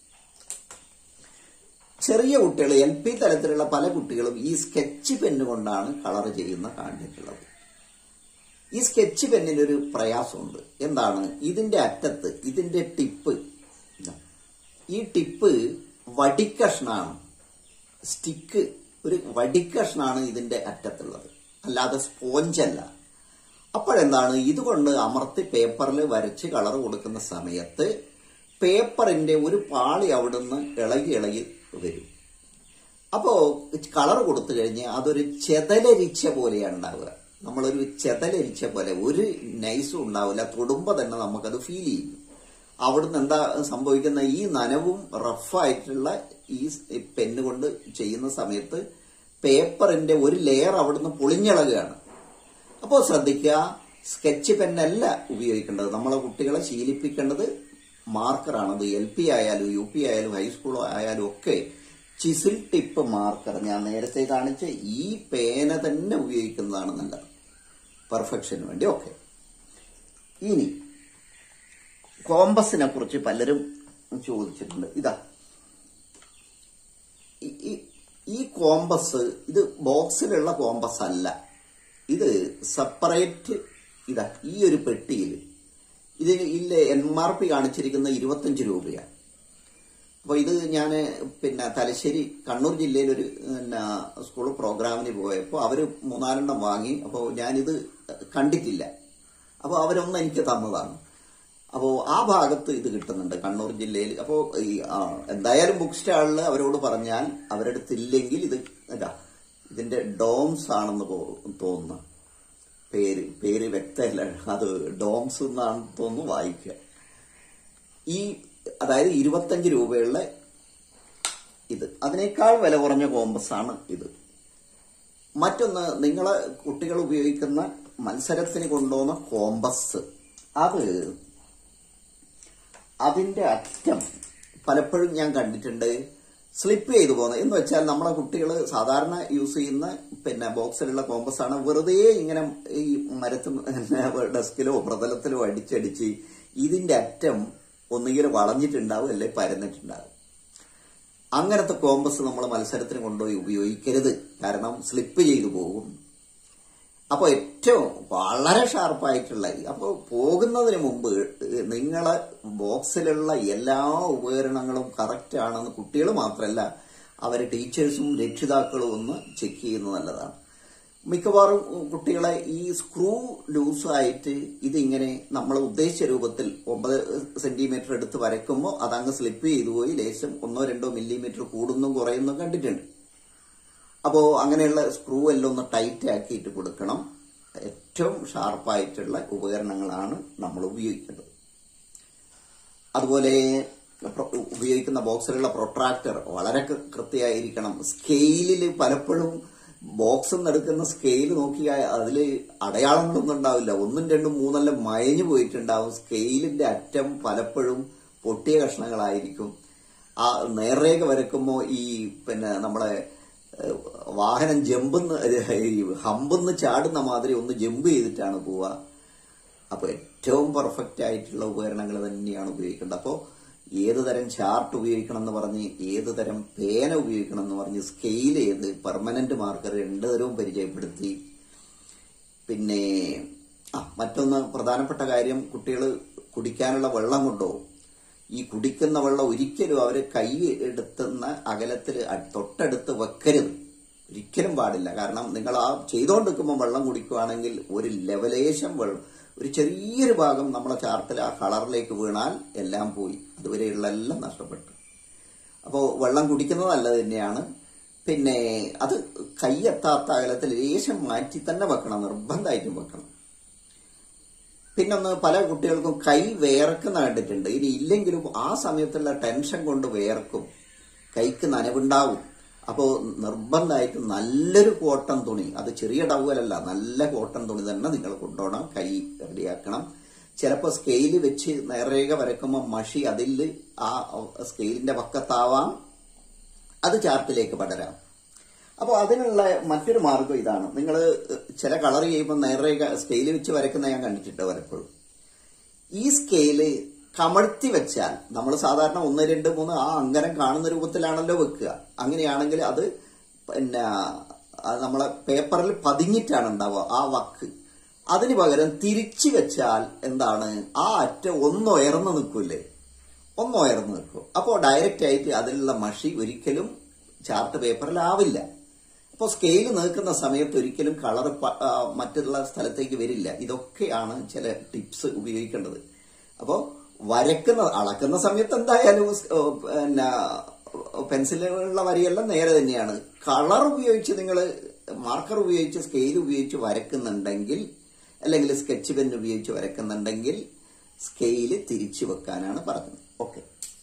ചെറിയ കുട്ടികൾ എൽ പി തലത്തിലുള്ള പല കുട്ടികളും ഈ സ്കെച്ച് പെന്ന് കൊണ്ടാണ് കളർ ചെയ്യുന്ന കണ്ടിട്ടുള്ളത് ഈ സ്കെച്ച് പെന്നിനൊരു പ്രയാസമുണ്ട് എന്താണ് ഇതിന്റെ അറ്റത്ത് ഇതിന്റെ ടിപ്പ് ഇതാ. ഈ ടിപ്പ് വടിക്കഷ്ണാണ് സ്റ്റിക്ക് ഒരു വടിക്കഷ്ണാണ് ഇതിന്റെ അറ്റത്തുള്ളത് അല്ലാതെ സ്പോഞ്ചല്ല അപ്പോഴെന്താണ് ഇതുകൊണ്ട് അമർത്തി പേപ്പറിൽ വരച്ച് കളർ കൊടുക്കുന്ന സമയത്ത് പേപ്പറിന്റെ ഒരു പാളി അവിടുന്ന് ഇളകി ഇളകി വരും അപ്പോ കളർ കൊടുത്തു കഴിഞ്ഞാൽ അതൊരു ചെതലരിച്ച പോലെയാണ് ഉണ്ടാവുക നമ്മളൊരു ചെതലരിച്ച പോലെ ഒരു നൈസും ഉണ്ടാവില്ല തൊടുമ്പോ തന്നെ നമുക്കത് ഫീൽ ചെയ്യും അവിടുന്ന് എന്താ സംഭവിക്കുന്ന ഈ നനവും റഫായിട്ടുള്ള ഈ പെന്ന് കൊണ്ട് ചെയ്യുന്ന സമയത്ത് പേപ്പറിന്റെ ഒരു ലെയർ അവിടുന്ന് പൊളിഞ്ഞിളകുകയാണ് അപ്പോൾ ശ്രദ്ധിക്കുക സ്കെച്ച് പെന്നല്ല ഉപയോഗിക്കേണ്ടത് നമ്മളെ കുട്ടികളെ ശീലിപ്പിക്കേണ്ടത് മാർക്കറാണ് അത് എൽ പി ആയാലും യു പി ആയാലും ഹൈസ്കൂളോ ആയാലും ഒക്കെ ചിസിൽ ടിപ്പ് മാർക്കർ ഞാൻ നേരത്തെ കാണിച്ച ഈ പേന തന്നെ ഉപയോഗിക്കുന്നതാണ് നല്ലത് പെർഫെക്ഷന് വേണ്ടി ഓക്കെ ഇനി കോമ്പസിനെ കുറിച്ച് പലരും ചോദിച്ചിട്ടുണ്ട് ഇതാ ഈ- ഈ- ഈ കോമ്പസ് ഇത് ബോക്സിലുള്ള കോമ്പസ് അല്ല ഇത് സെപ്പറേറ്റ് ഇതാ ഈ ഒരു പെട്ടിയിൽ ഇതിന് ഇല്ല എം ആർ പി കാണിച്ചിരിക്കുന്ന ഇരുപത്തഞ്ച് രൂപയാണ് അപ്പോൾ ഇത് ഞാൻ പിന്നെ തലശ്ശേരി കണ്ണൂർ ജില്ലയിൽ ഒരു പിന്നെ സ്കൂൾ പ്രോഗ്രാമിന് പോയപ്പോൾ അവർ മൂന്നാലെണ്ണം വാങ്ങി അപ്പോൾ ഞാനിത് കണ്ടിട്ടില്ല അപ്പോൾ അവരൊന്ന് എനിക്ക് തന്നതാണ് അപ്പോൾ ആ ഭാഗത്ത് ഇത് കിട്ടുന്നുണ്ട് കണ്ണൂർ ജില്ലയിൽ അപ്പോൾ ഈ ആ, എന്തായാലും ബുക്ക് സ്റ്റാളിൽ അവരോട് പറഞ്ഞാൽ അവരെടുത്തില്ലെങ്കിൽ ഇത് ഇതാ ഇതിന്റെ ഡോംസ് ആണെന്ന് പോ- തോന്നുന്നു പേര് പേര് വ്യക്തമല്ല അത് ഡോംസ് എന്നാണ് തോന്നുന്നു വായിക്കുക ഈ അതായത് ഇരുപത്തഞ്ച് രൂപയുള്ള ഇത് അതിനേക്കാൾ വില കുറഞ്ഞ കോമ്പസ് ആണ് ഇത് മറ്റൊന്ന് നിങ്ങളെ കുട്ടികൾ ഉപയോഗിക്കുന്ന മത്സരത്തിന് കൊണ്ടുപോകുന്ന കോമ്പസ് അത് അതിന്റെ അറ്റം പലപ്പോഴും ഞാൻ കണ്ടിട്ടുണ്ട് സ്ലിപ്പ് ചെയ്തു പോകുന്നത് എന്ന് വെച്ചാൽ നമ്മളെ കുട്ടികൾ സാധാരണ യൂസ് ചെയ്യുന്ന പിന്നെ ബോക്സിലുള്ള കോമ്പസ് ആണ് വെറുതെ ഇങ്ങനെ ഈ മരത്ത് ഡെസ്കിലോ പ്രതലത്തിലോ അടിച്ചടിച്ച് ഇതിന്റെ അറ്റം ഒന്നുകിൽ വളഞ്ഞിട്ടുണ്ടാവും അല്ലെ പരന്നിട്ടുണ്ടാവും അങ്ങനത്തെ കോമ്പസ് നമ്മൾ മത്സരത്തിന് കൊണ്ടുപോയി ഉപയോഗിക്കരുത് കാരണം സ്ലിപ്പ് ചെയ്തു പോകും അപ്പോൾ ഏറ്റവും വളരെ ഷാർപ്പായിട്ടുള്ള അപ്പോൾ പോകുന്നതിന് മുമ്പ് നിങ്ങളെ ബോക്സിലുള്ള എല്ലാ ഉപകരണങ്ങളും കറക്റ്റ് ആണെന്ന് കുട്ടികൾ മാത്രമല്ല അവരെ ടീച്ചേഴ്സും രക്ഷിതാക്കളും ഒന്ന് ചെക്ക് ചെയ്യുന്നത് നല്ലതാണ് മിക്കവാറും കുട്ടികളെ ഈ സ്ക്രൂ ലൂസായിട്ട് ഇതിങ്ങനെ നമ്മൾ ഉദ്ദേശിച്ച രൂപത്തിൽ ഒമ്പത് സെന്റിമീറ്റർ എടുത്ത് വരയ്ക്കുമ്പോൾ അതങ്ങ് സ്ലിപ്പ് ചെയ്തു പോയി ലേശം ഒന്നോ രണ്ടോ മില്ലിമീറ്റർ കൂടുന്നും കുറയുന്നും കണ്ടിട്ടുണ്ട് അപ്പോൾ അങ്ങനെയുള്ള സ്ക്രൂ എല്ലാം ഒന്ന് ടൈറ്റ് ആക്കിയിട്ട് കൊടുക്കണം ഏറ്റവും ഷാർപ്പായിട്ടുള്ള ഉപകരണങ്ങളാണ് നമ്മൾ ഉപയോഗിക്കേണ്ടത് അതുപോലെ പ്ര- ഉപയോഗിക്കുന്ന ബോക്സിലുള്ള പ്രൊട്രാക്ടർ വളരെ കൃ- കൃത്യമായിരിക്കണം സ്കെയിലിൽ പലപ്പോഴും ബോക്സ് എടുക്കുന്ന സ്കെയിൽ നോക്കിയാൽ അതിൽ അടയാളങ്ങളൊന്നും ഉണ്ടാവില്ല ഒന്നും രണ്ടും മൂന്നെല്ലാം മയഞ്ഞു പോയിട്ടുണ്ടാവും സ്കെയിലിന്റെ അറ്റം പലപ്പോഴും പൊട്ടിയ കഷ്ണങ്ങളായിരിക്കും ആ നേർരേഖ വരക്കുമ്പോൾ ഈ പിന്നെ നമ്മളെ ഏഹ്, വാഹനം ജമ്പെന്ന് ഈ ഹമ്പെന്ന് ചാടുന്ന മാതിരി ഒന്ന് ജമ്പ് ചെയ്തിട്ടാണ് പോവുക അപ്പൊ ഏറ്റവും പെർഫെക്റ്റ് ആയിട്ടുള്ള ഉപകരണങ്ങൾ തന്നെയാണ് ഉപയോഗിക്കേണ്ടത് അപ്പോൾ ഏത് തരം ചാർട്ട് ഉപയോഗിക്കണം എന്ന് പറഞ്ഞ് ഏത് തരം പേന ഉപയോഗിക്കണം എന്ന് പറഞ്ഞ് സ്കെയിൽ ചെയ്ത് പെർമനന്റ് മാർക്കർ രണ്ട് തരവും പരിചയപ്പെടുത്തി പിന്നെ ആ മറ്റൊന്ന് പ്രധാനപ്പെട്ട കാര്യം കുട്ടികൾ കുടിക്കാനുള്ള വെള്ളം കൊണ്ടുപോകും ഈ കുടിക്കുന്ന വെള്ളം ഒരിക്കലും അവർ കൈ എടുത്തുന്ന അകലത്തിൽ തൊട്ടടുത്ത് വെക്കരുത് ഒരിക്കലും പാടില്ല കാരണം നിങ്ങൾ ആ ചെയ്തുകൊണ്ടിരിക്കുമ്പോൾ വെള്ളം കുടിക്കുകയാണെങ്കിൽ ഒരു ലെവലേശം വെള്ളം ഒരു ചെറിയൊരു ഭാഗം നമ്മളെ ചാർട്ടിൽ ആ കളറിലേക്ക് വീണാൽ എല്ലാം പോയി അതുവരെയുള്ള എല്ലാം നഷ്ടപ്പെട്ടു അപ്പോൾ വെള്ളം കുടിക്കുന്നത് നല്ലത് തന്നെയാണ് പിന്നെ അത് കൈയെത്താത്ത അകലത്തിൽ ലേശം മാറ്റി തന്നെ വെക്കണം നിർബന്ധമായിട്ടും വെക്കണം പിന്നൊന്ന് പല കുട്ടികൾക്കും കൈ വേർക്കുന്ന കണ്ടിട്ടുണ്ട് ഇനി ഇല്ലെങ്കിലും ആ സമയത്തുള്ള ടെൻഷൻ കൊണ്ട് വേർക്കും കൈക്ക് നനവുണ്ടാവും അപ്പോൾ നിർബന്ധമായിട്ട് നല്ലൊരു കോട്ടൺ തുണി അത് ചെറിയ ടവലല്ല നല്ല കോട്ടൺ തുണി തന്നെ നിങ്ങൾ കൊണ്ടുപോകണം കൈ റെഡിയാക്കണം ചിലപ്പോൾ സ്കെയില് വെച്ച് നേരേഖ വരക്കുമ്പോൾ മഷി അതിൽ ആ സ്കെയിലിന്റെ പക്കത്താവാം അത് ചാർട്ടിലേക്ക് പടരാം അപ്പോൾ അതിനുള്ള മറ്റൊരു മാർഗം ഇതാണ് നിങ്ങൾ ചില കളർ ചെയ്യുമ്പോൾ നേരേഖ സ്കെയിൽ വെച്ച് വരക്കുന്ന ഞാൻ കണ്ടിട്ടുണ്ട് പലപ്പോഴും ഈ സ്കെയില് കമഴ്ത്തി വെച്ചാൽ നമ്മൾ സാധാരണ ഒന്ന് രണ്ട് മൂന്ന് ആ അങ്കനം കാണുന്ന രൂപത്തിലാണല്ലോ വെക്കുക അങ്ങനെയാണെങ്കിൽ അത് പിന്നെ അത് നമ്മളെ പേപ്പറിൽ പതിഞ്ഞിട്ടാണ് ഉണ്ടാവുക ആ വക്ക് അതിന് പകരം തിരിച്ചു വെച്ചാൽ എന്താണ് ആ അറ്റ ഒന്ന് ഉയർന്നു നിൽക്കൂലേ ഒന്ന് ഉയർന്നു നിൽക്കും അപ്പോൾ ഡയറക്റ്റ് ആയിട്ട് അതിലുള്ള മഷി ഒരിക്കലും ചാർട്ട് പേപ്പറിൽ ആവില്ല അപ്പോൾ സ്കെയിൽ നീക്കുന്ന സമയത്ത് ഒരിക്കലും കളർ മറ്റുള്ള സ്ഥലത്തേക്ക് വരില്ല ഇതൊക്കെയാണ് ചില ടിപ്സ് ഉപയോഗിക്കേണ്ടത് അപ്പോൾ വരക്കുന്ന അളക്കുന്ന സമയത്ത് എന്തായാലും സ്- ഓ, പിന്നെ പെൻസിലുള്ള വരിയെല്ലാം നേരെ തന്നെയാണ് കളർ ഉപയോഗിച്ച് നിങ്ങൾ മാർക്കർ ഉപയോഗിച്ച് സ്കെയിൽ ഉപയോഗിച്ച് വരക്കുന്നുണ്ടെങ്കിൽ അല്ലെങ്കിൽ സ്കെച്ച് പെൻ ഉപയോഗിച്ച് വരക്കുന്നുണ്ടെങ്കിൽ സ്കെയില് തിരിച്ചു വെക്കാനാണ് പറഞ്ഞത് ഓക്കെ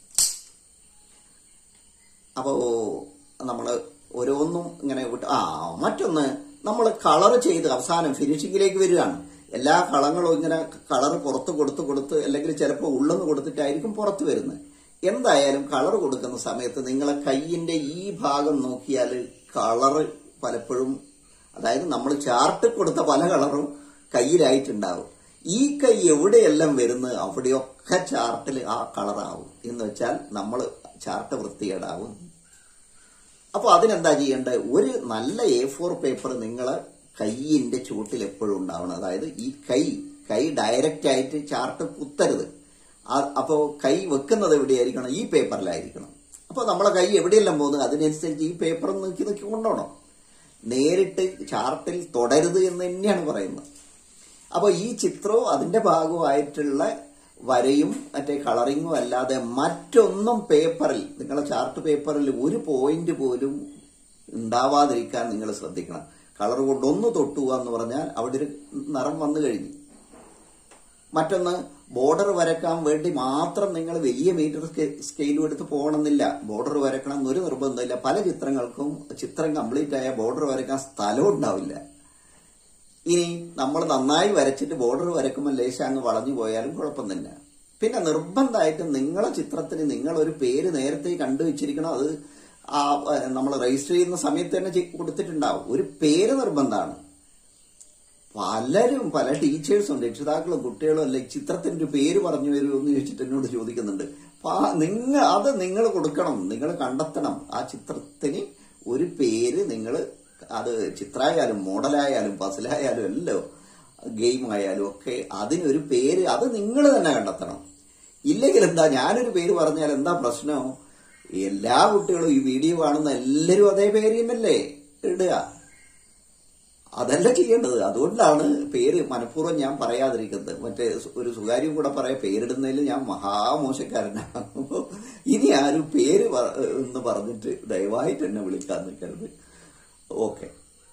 അപ്പോ നമ്മൾ ഓരോന്നും ഇങ്ങനെ വിട്ട് ആ മറ്റൊന്ന് നമ്മൾ കളർ ചെയ്ത് അവസാനം ഫിനിഷിങ്ങിലേക്ക് വരികയാണ് എല്ലാ കളങ്ങളും ഇങ്ങനെ കളർ പുറത്ത് കൊടുത്ത് കൊടുത്ത് അല്ലെങ്കിൽ ചിലപ്പോൾ ഉള്ളെന്ന് കൊടുത്തിട്ടായിരിക്കും പുറത്ത് വരുന്നത് എന്തായാലും കളർ കൊടുക്കുന്ന സമയത്ത് നിങ്ങളെ കൈയിന്റെ ഈ ഭാഗം നോക്കിയാൽ കളർ പലപ്പോഴും അതായത് നമ്മൾ ചാർട്ട് കൊടുത്ത പല കളറും കയ്യിലായിട്ടുണ്ടാവും ഈ കൈ എവിടെയെല്ലാം വരുന്നത് അവിടെയൊക്കെ ചാർട്ടിൽ ആ കളറാവും എന്ന് വെച്ചാൽ നമ്മൾ ചാർട്ട് വൃത്തികേടാവും അപ്പോൾ അതിനെന്താ ചെയ്യേണ്ടത് ഒരു നല്ല എ ഫോർ പേപ്പർ നിങ്ങളെ കൈയിന്റെ ചൂട്ടിൽ എപ്പോഴും ഉണ്ടാവണം അതായത് ഈ കൈ കൈ ഡയറക്റ്റ് ആയിട്ട് ചാർട്ട് കുത്തരുത് ആ- അപ്പോ കൈ വെക്കുന്നത് എവിടെയായിരിക്കണം ഈ പേപ്പറിലായിരിക്കണം അപ്പൊ നമ്മളെ കൈ എവിടെയെല്ലാം പോകുന്നത് അതിനനുസരിച്ച് ഈ പേപ്പർ നോക്കി നോക്കി കൊണ്ടുപോകണം നേരിട്ട് ചാർട്ടിൽ തുടരുത് എന്ന് തന്നെയാണ് പറയുന്നത് അപ്പോൾ ഈ ചിത്രവും അതിന്റെ ഭാഗമായിട്ടുള്ള വരയും മറ്റേ കളറിങ്ങും അല്ലാതെ മറ്റൊന്നും പേപ്പറിൽ നിങ്ങളെ ചാർട്ട് പേപ്പറിൽ ഒരു പോയിന്റ് പോലും ഉണ്ടാവാതിരിക്കാൻ നിങ്ങൾ ശ്രദ്ധിക്കണം കളർ കൊണ്ട് ഒന്ന് തൊട്ടുക എന്ന് പറഞ്ഞാൽ അവിടെ ഒരു നിറം വന്നു കഴിഞ്ഞു മറ്റൊന്ന് ബോർഡർ വരക്കാൻ വേണ്ടി മാത്രം നിങ്ങൾ വലിയ മീറ്റർ സ്കെയിലും എടുത്ത് പോകണമെന്നില്ല ബോർഡർ വരക്കണം എന്നൊരു നിർബന്ധമില്ല പല ചിത്രങ്ങൾക്കും ചിത്രം കംപ്ലീറ്റ് ആയ ബോർഡർ വരക്കാൻ സ്ഥലം ഉണ്ടാവില്ല ഇനി നമ്മൾ നന്നായി വരച്ചിട്ട് ബോർഡർ വരക്കുമ്പോൾ ലേശം അങ്ങ് വളഞ്ഞു പോയാലും കുഴപ്പം തന്നെ പിന്നെ നിർബന്ധമായിട്ടും നിങ്ങളെ ചിത്രത്തിന് നിങ്ങൾ ഒരു പേര് നേരത്തെ കണ്ടുവച്ചിരിക്കണം അത് ആ നമ്മൾ രജിസ്റ്റർ ചെയ്യുന്ന സമയത്ത് തന്നെ ചെയ്- കൊടുത്തിട്ടുണ്ടാവും ഒരു പേര് നിർബന്ധമാണ് പലരും പല ടീച്ചേഴ്സും രക്ഷിതാക്കളും കുട്ടികളും അല്ലെ ചിത്രത്തിന്റെ ഒരു പേര് പറഞ്ഞു വരുമോ എന്ന് ചോദിച്ചിട്ട് എന്നോട് ചോദിക്കുന്നുണ്ട് നിങ്ങൾ അത് നിങ്ങൾ കൊടുക്കണം നിങ്ങൾ കണ്ടെത്തണം ആ ചിത്രത്തിന് ഒരു പേര് നിങ്ങൾ അത് ചിത്രമായാലും മോഡലായാലും പസിലായാലും എല്ലാം ഗെയിം ആയാലും ഒക്കെ അതിനൊരു പേര് അത് നിങ്ങൾ തന്നെ കണ്ടെത്തണം ഇല്ലെങ്കിൽ എന്താ ഞാനൊരു പേര് പറഞ്ഞാൽ എന്താ പ്രശ്നം എല്ലാ കുട്ടികളും ഈ വീഡിയോ കാണുന്ന എല്ലാവരും അതേ പേര് തന്നെയല്ലേ ഇടുക അതല്ല ചെയ്യേണ്ടത് അതുകൊണ്ടാണ് പേര് മനഃപൂർവ്വം ഞാൻ പറയാതിരിക്കുന്നത് മറ്റേ സു- ഒരു സുകാര്യം കൂടെ പറയാം പേരിടുന്നതിൽ ഞാൻ മഹാമോശക്കാരനാണ് അപ്പോ ഇനി ആരും പേര് പ- എന്ന് പറഞ്ഞിട്ട് ദയവായിട്ട് എന്നെ വിളിക്കാൻ നിൽക്കരുത് ഓക്കെ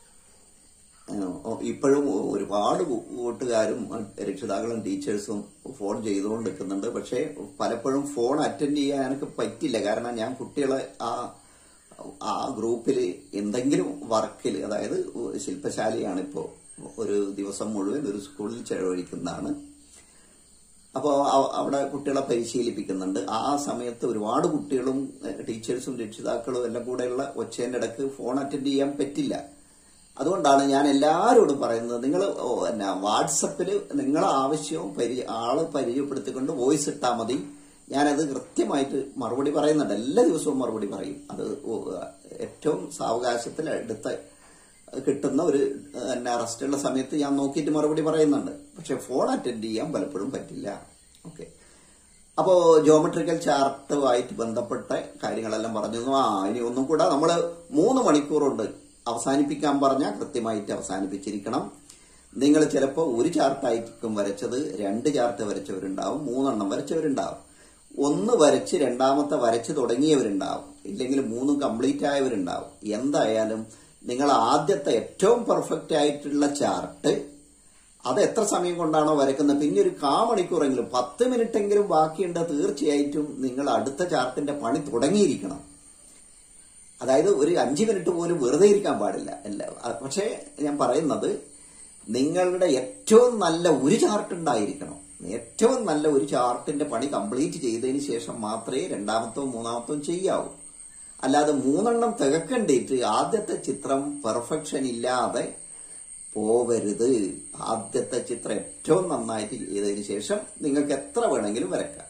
ഇപ്പോഴും ഒരുപാട് കൂ- കൂട്ടുകാരും രക്ഷിതാക്കളും ടീച്ചേഴ്സും ഫോൺ ചെയ്തുകൊണ്ട് നിൽക്കുന്നുണ്ട് പക്ഷേ പലപ്പോഴും ഫോൺ അറ്റൻഡ് ചെയ്യാൻ എനിക്ക് പറ്റില്ല കാരണം ഞാൻ കുട്ടികളെ ആ ആ ഗ്രൂപ്പിൽ എന്തെങ്കിലും വർക്കിൽ അതായത് ശില്പശാലയാണ് ഇപ്പോൾ ഒരു ദിവസം മുഴുവൻ ഒരു സ്കൂളിൽ ചെലവഴിക്കുന്നതാണ് അപ്പോൾ അവിടെ കുട്ടികളെ പരിശീലിപ്പിക്കുന്നുണ്ട് ആ സമയത്ത് ഒരുപാട് കുട്ടികളും എഹ്, ടീച്ചേഴ്സും രക്ഷിതാക്കളും എല്ലാം കൂടെയുള്ള ഒച്ചേന്റെ ഇടക്ക് ഫോൺ അറ്റൻഡ് ചെയ്യാൻ പറ്റില്ല അതുകൊണ്ടാണ് ഞാൻ എല്ലാവരോടും പറയുന്നത് നിങ്ങൾ എന്നാ വാട്സപ്പിൽ നിങ്ങളെ ആവശ്യവും പരി ആള് പരിചയപ്പെടുത്തിക്കൊണ്ട് വോയിസ് ഇട്ടാൽ മതി ഞാനത് കൃത്യമായിട്ട് മറുപടി പറയുന്നുണ്ട് എല്ലാ ദിവസവും മറുപടി പറയും അത് ഓ- ഏറ്റവും സാവകാശത്തിൽ എടുത്ത് കിട്ടുന്ന ഒരു എന്നെ റെസ്റ്റുള്ള സമയത്ത് ഞാൻ നോക്കിയിട്ട് മറുപടി പറയുന്നുണ്ട് പക്ഷെ ഫോൺ അറ്റൻഡ് ചെയ്യാൻ പലപ്പോഴും പറ്റില്ല ഓക്കെ അപ്പോ ജോമെട്രിക്കൽ ചാർട്ടുമായിട്ട് ബന്ധപ്പെട്ട കാര്യങ്ങളെല്ലാം പറഞ്ഞു ആ ഇനി ഒന്നും കൂടെ നമ്മൾ മൂന്ന് മണിക്കൂറുണ്ട് അവസാനിപ്പിക്കാൻ പറഞ്ഞാൽ കൃത്യമായിട്ട് അവസാനിപ്പിച്ചിരിക്കണം നിങ്ങൾ ചിലപ്പോൾ ഒരു ചാർട്ടായിരിക്കും വരച്ചത് രണ്ട് ചാർട്ട് വരച്ചവരുണ്ടാവും മൂന്നെണ്ണം വരച്ചവരുണ്ടാവും ഒന്ന് വരച്ച് രണ്ടാമത്തെ വരച്ച് തുടങ്ങിയവരുണ്ടാവും ഇല്ലെങ്കിൽ മൂന്നും കംപ്ലീറ്റ് ആയവരുണ്ടാവും എന്തായാലും നിങ്ങൾ ആദ്യത്തെ ഏറ്റവും പെർഫെക്റ്റ് ആയിട്ടുള്ള ചാർട്ട് അത് എത്ര സമയം കൊണ്ടാണോ വരക്കുന്നത് പിന്നെ ഒരു കാ മണിക്കൂറെങ്കിലും പത്ത് മിനിറ്റ് എങ്കിലും ബാക്കിയുണ്ട് തീർച്ചയായിട്ടും നിങ്ങൾ അടുത്ത ചാർട്ടിന്റെ പണി തുടങ്ങിയിരിക്കണം അതായത് ഒരു അഞ്ച് മിനിറ്റ് പോലും വെറുതെ ഇരിക്കാൻ പാടില്ല അല്ല അ- പക്ഷേ ഞാൻ പറയുന്നത് നിങ്ങളുടെ ഏറ്റവും നല്ല ഒരു ചാർട്ട് ഉണ്ടായിരിക്കണം ഏറ്റവും നല്ല ഒരു ചാർട്ടിന്റെ പണി കംപ്ലീറ്റ് ചെയ്തതിന് ശേഷം മാത്രമേ രണ്ടാമത്തവും മൂന്നാമത്തവും ചെയ്യാവൂ അല്ലാതെ മൂന്നെണ്ണം തികക്കണ്ടിട്ട് ആദ്യത്തെ ചിത്രം പെർഫെക്ഷൻ ഇല്ലാതെ പോവരുത് ആദ്യത്തെ ചിത്രം ഏറ്റവും നന്നായിട്ട് ചെയ്തതിന് ശേഷം നിങ്ങൾക്ക് എത്ര വേണമെങ്കിലും വരക്കാം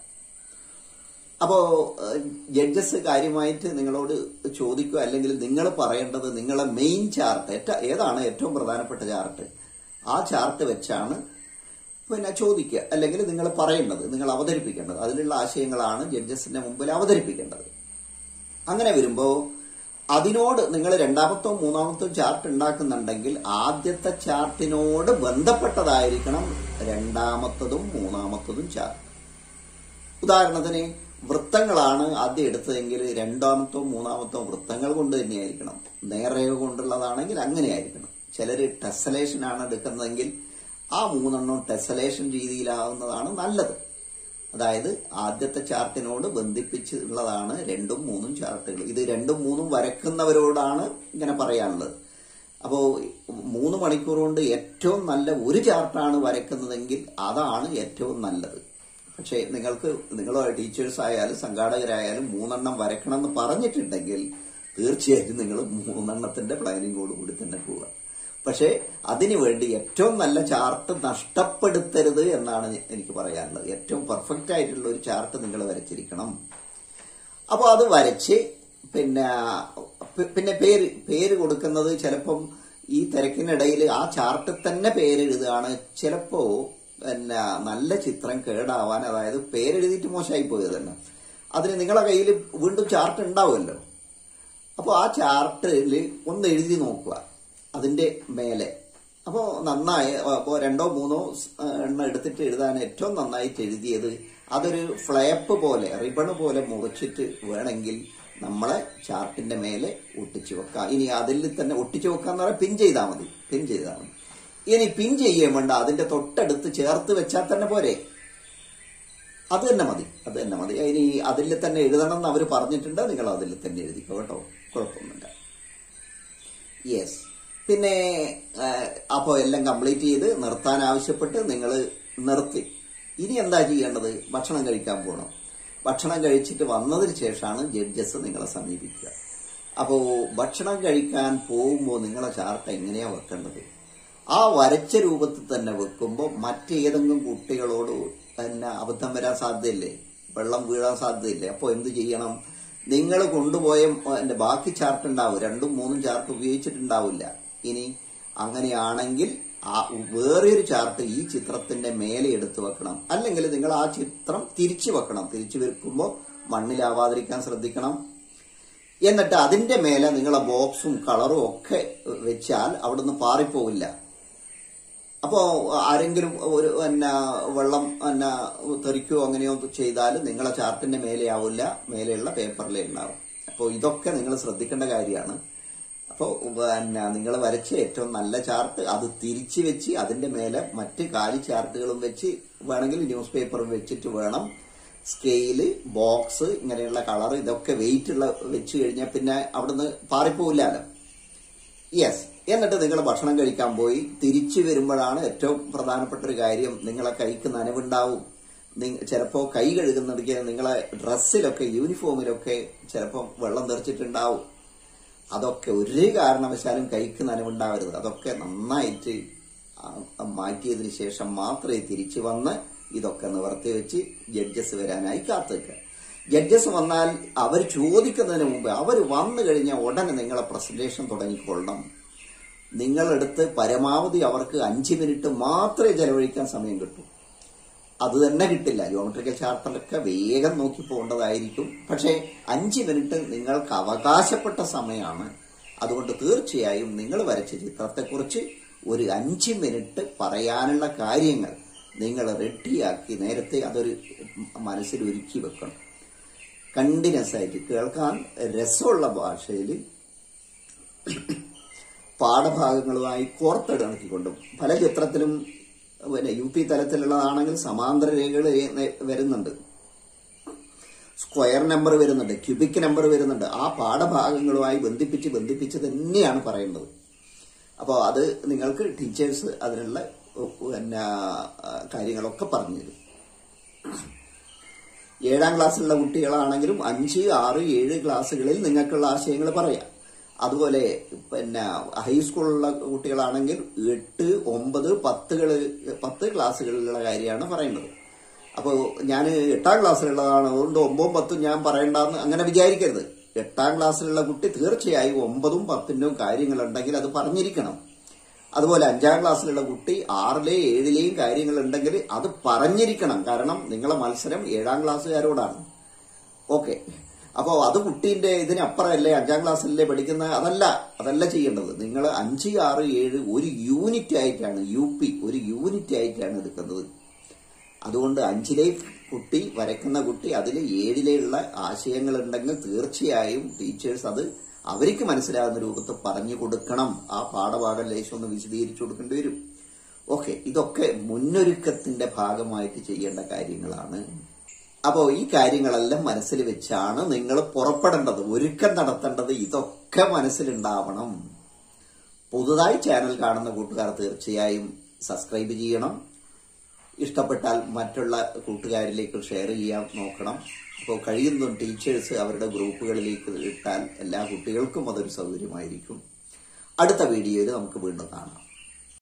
അപ്പോ ജഡ്ജസ് കാര്യമായിട്ട് നിങ്ങളോട് ചോദിക്കുക അല്ലെങ്കിൽ നിങ്ങൾ പറയേണ്ടത് നിങ്ങളെ മെയിൻ ചാർട്ട് ഏതാണ് ഏറ്റവും പ്രധാനപ്പെട്ട ചാർട്ട് ആ ചാർട്ട് വെച്ചാണ് പിന്നെ ചോദിക്കുക അല്ലെങ്കിൽ നിങ്ങൾ പറയേണ്ടത് നിങ്ങൾ അവതരിപ്പിക്കേണ്ടത് അതിലുള്ള ആശയങ്ങളാണ് ജഡ്ജസിന്റെ മുമ്പിൽ അവതരിപ്പിക്കേണ്ടത് അങ്ങനെ വരുമ്പോ അതിനോട് നിങ്ങൾ രണ്ടാമത്തോ മൂന്നാമത്തോ ചാർട്ട് ഉണ്ടാക്കുന്നുണ്ടെങ്കിൽ ആദ്യത്തെ ചാർട്ടിനോട് ബന്ധപ്പെട്ടതായിരിക്കണം രണ്ടാമത്തതും മൂന്നാമത്തതും ചാർട്ട് ഉദാഹരണത്തിന് വൃത്തങ്ങളാണ് ആദ്യം എടുത്തതെങ്കിൽ രണ്ടാമത്തോ മൂന്നാമത്തോ വൃത്തങ്ങൾ കൊണ്ട് തന്നെയായിരിക്കണം നേർരേഖ കൊണ്ടുള്ളതാണെങ്കിൽ അങ്ങനെയായിരിക്കണം ചിലർ ടെസലേഷൻ ആണ് എടുക്കുന്നതെങ്കിൽ ആ മൂന്നെണ്ണം ടെസലേഷൻ രീതിയിലാവുന്നതാണ് നല്ലത് അതായത് ആദ്യത്തെ ചാർട്ടിനോട് ബന്ധിപ്പിച്ചുള്ളതാണ് രണ്ടും മൂന്നും ചാർട്ടുകൾ ഇത് രണ്ടും മൂന്നും വരക്കുന്നവരോടാണ് ഇങ്ങനെ പറയാനുള്ളത് അപ്പോൾ മൂന്ന് മണിക്കൂർ കൊണ്ട് ഏറ്റവും നല്ല ഒരു ചാർട്ടാണ് വരക്കുന്നതെങ്കിൽ അതാണ് ഏറ്റവും നല്ലത് പക്ഷേ നിങ്ങൾക്ക് നിങ്ങൾ ടീച്ചേഴ്സ് ആയാലും സംഘാടകരായാലും മൂന്നെണ്ണം വരക്കണം എന്ന് പറഞ്ഞിട്ടുണ്ടെങ്കിൽ തീർച്ചയായിട്ടും നിങ്ങൾ മൂന്നെണ്ണത്തിന്റെ പ്ലാനിങ്ങോട് കൂടി തന്നെ പോവുക പക്ഷേ അതിനുവേണ്ടി ഏറ്റവും നല്ല ചാർട്ട് നഷ്ടപ്പെടുത്തരുത് എന്നാണ് എനിക്ക് പറയാനുള്ളത് ഏറ്റവും പെർഫെക്റ്റ് ആയിട്ടുള്ള ഒരു ചാർട്ട് നിങ്ങൾ വരച്ചിരിക്കണം അപ്പോൾ അത് വരച്ച് പിന്നെ പി- പിന്നെ പേര് പേര് കൊടുക്കുന്നത് ചിലപ്പം ഈ തിരക്കിനിടയിൽ ആ ചാർട്ടിൽ തന്നെ പേര് എഴുതുകയാണ് ചിലപ്പോ പിന്നെ നല്ല ചിത്രം കേടാവാൻ അതായത് പേരെഴുതിയിട്ട് മോശമായി പോയത് തന്നെ അതിന് നിങ്ങളെ കയ്യിൽ വീണ്ടും ചാർട്ട് ഉണ്ടാവുമല്ലോ അപ്പോൾ ആ ചാർട്ടിൽ ഒന്ന് എഴുതി നോക്കുക അതിന്റെ മേലെ അപ്പോൾ നന്നായി അപ്പോൾ രണ്ടോ മൂന്നോ സ് എണ്ണം എടുത്തിട്ട് എഴുതാൻ ഏറ്റവും നന്നായിട്ട് എഴുതിയത് അതൊരു ഫ്ലേപ്പ് പോലെ റിബണ് പോലെ മുറിച്ചിട്ട് വേണമെങ്കിൽ നമ്മളെ ചാർട്ടിന്റെ മേലെ ഒട്ടിച്ചു വെക്കാം ഇനി അതിൽ തന്നെ ഒട്ടിച്ചു വെക്കാന്ന് പറഞ്ഞാൽ പിൻ ചെയ്താൽ മതി പിൻ ചെയ്താൽ മതി ഇനി പിൻ ചെയ്യാൻ വേണ്ട അതിന്റെ തൊട്ടടുത്ത് ചേർത്ത് വെച്ചാൽ തന്നെ പോരെ അത് തന്നെ മതി അത് തന്നെ മതി ഇനി അതിൽ തന്നെ എഴുതണം എന്ന് അവർ പറഞ്ഞിട്ടുണ്ട് നിങ്ങൾ അതിൽ തന്നെ എഴുതിക്കോ കേട്ടോ കുഴപ്പമൊന്നുമില്ല യെസ് പിന്നെ അപ്പോൾ എല്ലാം കംപ്ലീറ്റ് ചെയ്ത് നിർത്താൻ ആവശ്യപ്പെട്ട് നിങ്ങൾ നിർത്തി ഇനി എന്താ ചെയ്യേണ്ടത് ഭക്ഷണം കഴിക്കാൻ പോകണം ഭക്ഷണം കഴിച്ചിട്ട് വന്നതിന് ശേഷമാണ് ജഡ്ജസ് നിങ്ങളെ സമീപിക്കുക അപ്പോൾ ഭക്ഷണം കഴിക്കാൻ പോകുമ്പോൾ നിങ്ങളെ ചാർട്ട് എങ്ങനെയാ വെക്കേണ്ടത് ആ വരച്ച രൂപത്തിൽ തന്നെ വെക്കുമ്പോൾ മറ്റേതെങ്കിലും കുട്ടികളോട് തന്നെ അബദ്ധം വരാൻ സാധ്യതയില്ലേ വെള്ളം വീഴാൻ സാധ്യതയില്ലേ അപ്പോൾ എന്ത് ചെയ്യണം നിങ്ങൾ കൊണ്ടുപോയ എന്റെ ബാക്കി ചാർട്ട് ഉണ്ടാവും രണ്ടും മൂന്നും ചാർട്ട് ഉപയോഗിച്ചിട്ടുണ്ടാവില്ല ഇനി അങ്ങനെയാണെങ്കിൽ ആ വേറൊരു ചാർട്ട് ഈ ചിത്രത്തിന്റെ മേലെ എടുത്തു വെക്കണം അല്ലെങ്കിൽ നിങ്ങൾ ആ ചിത്രം തിരിച്ചു വെക്കണം തിരിച്ചു വെക്കുമ്പോൾ മണ്ണിലാവാതിരിക്കാൻ ശ്രദ്ധിക്കണം എന്നിട്ട് അതിന്റെ മേലെ നിങ്ങളെ ബോക്സും കളറും ഒക്കെ വെച്ചാൽ അവിടുന്ന് പാറിപ്പോവില്ല അപ്പോ ആരെങ്കിലും ഒരു എന്നാ വെള്ളം എന്നാ തെറിക്കുകയോ അങ്ങനെയോ ചെയ്താൽ നിങ്ങളെ ചാർട്ടിന്റെ മേലെ ആവില്ല മേലെയുള്ള പേപ്പറിലേ ഉണ്ടാവും അപ്പോൾ ഇതൊക്കെ നിങ്ങൾ ശ്രദ്ധിക്കേണ്ട കാര്യമാണ് അപ്പോൾ പിന്നെ നിങ്ങൾ വരച്ച ഏറ്റവും നല്ല ചാർട്ട് അത് തിരിച്ചു വെച്ച് അതിന്റെ മേലെ മറ്റ് കാലി ചാർട്ടുകളും വെച്ച് വേണമെങ്കിൽ ന്യൂസ് പേപ്പറും വെച്ചിട്ട് വേണം സ്കെയില് ബോക്സ് ഇങ്ങനെയുള്ള കളർ ഇതൊക്കെ വെയിറ്റ് ഉള്ള വെച്ച് കഴിഞ്ഞാൽ പിന്നെ അവിടുന്ന് പാറിപ്പോവില്ലല്ലോ യെസ് എന്നിട്ട് നിങ്ങൾ ഭക്ഷണം കഴിക്കാൻ പോയി തിരിച്ചു വരുമ്പോഴാണ് ഏറ്റവും പ്രധാനപ്പെട്ട ഒരു കാര്യം നിങ്ങളെ കൈക്ക് നനവുണ്ടാവും ചിലപ്പോൾ കൈ കഴുകുന്നിടയ്ക്ക് നിങ്ങളെ ഡ്രസ്സിലൊക്കെ യൂണിഫോമിലൊക്കെ ചിലപ്പോൾ വെള്ളം തെറിച്ചിട്ടുണ്ടാവും അതൊക്കെ ഒരു കാരണവശാലും കൈക്ക് നനവുണ്ടാവരുത് അതൊക്കെ നന്നായിട്ട് മാറ്റിയതിന് ശേഷം മാത്രമേ തിരിച്ചു വന്ന് ഇതൊക്കെ നിവർത്തി വെച്ച് ജഡ്ജസ് വരാനായി കാത്തുനിൽക്കുക ജഡ്ജസ് വന്നാൽ അവർ ചോദിക്കുന്നതിന് മുമ്പ് അവർ വന്നു കഴിഞ്ഞാൽ ഉടനെ നിങ്ങളെ പ്രസന്റേഷൻ തുടങ്ങിക്കൊള്ളണം നിങ്ങളെടുത്ത് പരമാവധി അവർക്ക് അഞ്ച് മിനിറ്റ് മാത്രമേ ചെലവഴിക്കാൻ സമയം കിട്ടൂ അത് തന്നെ കിട്ടില്ല ജോമെട്രിക്കൽ ചാർട്ടിലൊക്കെ വേഗം നോക്കി പോകേണ്ടതായിരിക്കും പക്ഷേ അഞ്ച് മിനിറ്റ് നിങ്ങൾക്ക് അവകാശപ്പെട്ട സമയമാണ് അതുകൊണ്ട് തീർച്ചയായും നിങ്ങൾ വരച്ച ചിത്രത്തെക്കുറിച്ച് ഒരു അഞ്ച് മിനിറ്റ് പറയാനുള്ള കാര്യങ്ങൾ നിങ്ങൾ റെഡിയാക്കി നേരത്തെ അതൊരു മനസ്സിൽ ഒരുക്കി വെക്കണം കണ്ടിന്യൂസ് ആയിട്ട് കേൾക്കാൻ രസമുള്ള ഭാഷയിൽ പാഠഭാഗങ്ങളുമായി കോർത്തിണക്കിക്കൊണ്ടും പല ചിത്രത്തിലും പിന്നെ യു പി തലത്തിലുള്ളതാണെങ്കിൽ സമാന്തര രേഖകൾ വരുന്നുണ്ട് സ്ക്വയർ നമ്പർ വരുന്നുണ്ട് ക്യൂബിക് നമ്പർ വരുന്നുണ്ട് ആ പാഠഭാഗങ്ങളുമായി ബന്ധിപ്പിച്ച് ബന്ധിപ്പിച്ച് തന്നെയാണ് പറയേണ്ടത് അപ്പോൾ അത് നിങ്ങൾക്ക് ടീച്ചേഴ്സ് അതിനുള്ള പിന്നെ കാര്യങ്ങളൊക്കെ പറഞ്ഞു തരും ഏഴാം ക്ലാസ്സിലുള്ള കുട്ടികളാണെങ്കിലും അഞ്ച് ആറ് ഏഴ് ക്ലാസ്സുകളിൽ നിങ്ങൾക്കുള്ള ആശയങ്ങൾ പറയാം അതുപോലെ പിന്നെ ഹൈസ്കൂളിലുള്ള കുട്ടികളാണെങ്കിൽ എട്ട് ഒമ്പത് പത്തുകൾ പത്ത് ക്ലാസ്സുകളിലുള്ള കാര്യമാണ് പറയുന്നത് അപ്പോൾ ഞാൻ എട്ടാം ക്ലാസ്സിലുള്ളതാണ് അതുകൊണ്ട് ഒമ്പതും പത്തും ഞാൻ പറയണ്ടെന്ന് അങ്ങനെ വിചാരിക്കരുത് എട്ടാം ക്ലാസ്സിലുള്ള കുട്ടി തീർച്ചയായും ഒമ്പതും പത്തിൻ്റെയും കാര്യങ്ങളുണ്ടെങ്കിൽ അത് പറഞ്ഞിരിക്കണം അതുപോലെ അഞ്ചാം ക്ലാസ്സിലുള്ള കുട്ടി ആറിലെ ഏഴിലെയും കാര്യങ്ങളുണ്ടെങ്കിൽ അത് പറഞ്ഞിരിക്കണം കാരണം നിങ്ങളെ മത്സരം ഏഴാം ക്ലാസ്സുകാരോടാണ് ഓക്കെ അപ്പോൾ അത് കുട്ടീന്റെ ഇതിനപ്പുറമല്ലേ അഞ്ചാം ക്ലാസ്സിലല്ലേ പഠിക്കുന്ന അതല്ല അതല്ല ചെയ്യേണ്ടത് നിങ്ങൾ അഞ്ച് ആറ് ഏഴ് ഒരു യൂണിറ്റ് ആയിട്ടാണ് യു പി ഒരു യൂണിറ്റ് ആയിട്ടാണ് എടുക്കുന്നത് അതുകൊണ്ട് അഞ്ചിലെ കുട്ടി വരയ്ക്കുന്ന കുട്ടി അതിൽ ഏഴിലെയുള്ള ആശയങ്ങൾ ഉണ്ടെങ്കിൽ തീർച്ചയായും ടീച്ചേഴ്സ് അത് അവർക്ക് മനസ്സിലാകുന്ന രൂപത്തിൽ പറഞ്ഞു കൊടുക്കണം ആ പാഠഭാഗം ലേശം ഒന്ന് വിശദീകരിച്ചു കൊടുക്കേണ്ടി വരും ഓക്കെ ഇതൊക്കെ മുന്നൊരുക്കത്തിന്റെ ഭാഗമായിട്ട് ചെയ്യേണ്ട കാര്യങ്ങളാണ് അപ്പോൾ ഈ കാര്യങ്ങളെല്ലാം മനസ്സിൽ വെച്ചാണ് നിങ്ങൾ പുറപ്പെടേണ്ടത് ഒരുക്കം നടത്തേണ്ടത് ഇതൊക്കെ മനസ്സിലുണ്ടാവണം പുതുതായി ചാനൽ കാണുന്ന കൂട്ടുകാർ തീർച്ചയായും സബ്സ്ക്രൈബ് ചെയ്യണം ഇഷ്ടപ്പെട്ടാൽ മറ്റുള്ള കൂട്ടുകാരിലേക്ക് ഷെയർ ചെയ്യാൻ നോക്കണം അപ്പോൾ കഴിയുന്നതും ടീച്ചേഴ്സ് അവരുടെ ഗ്രൂപ്പുകളിലേക്ക് ഇട്ടാൽ എല്ലാ കുട്ടികൾക്കും അതൊരു സൗകര്യമായിരിക്കും അടുത്ത വീഡിയോയിൽ നമുക്ക് വീണ്ടും കാണാം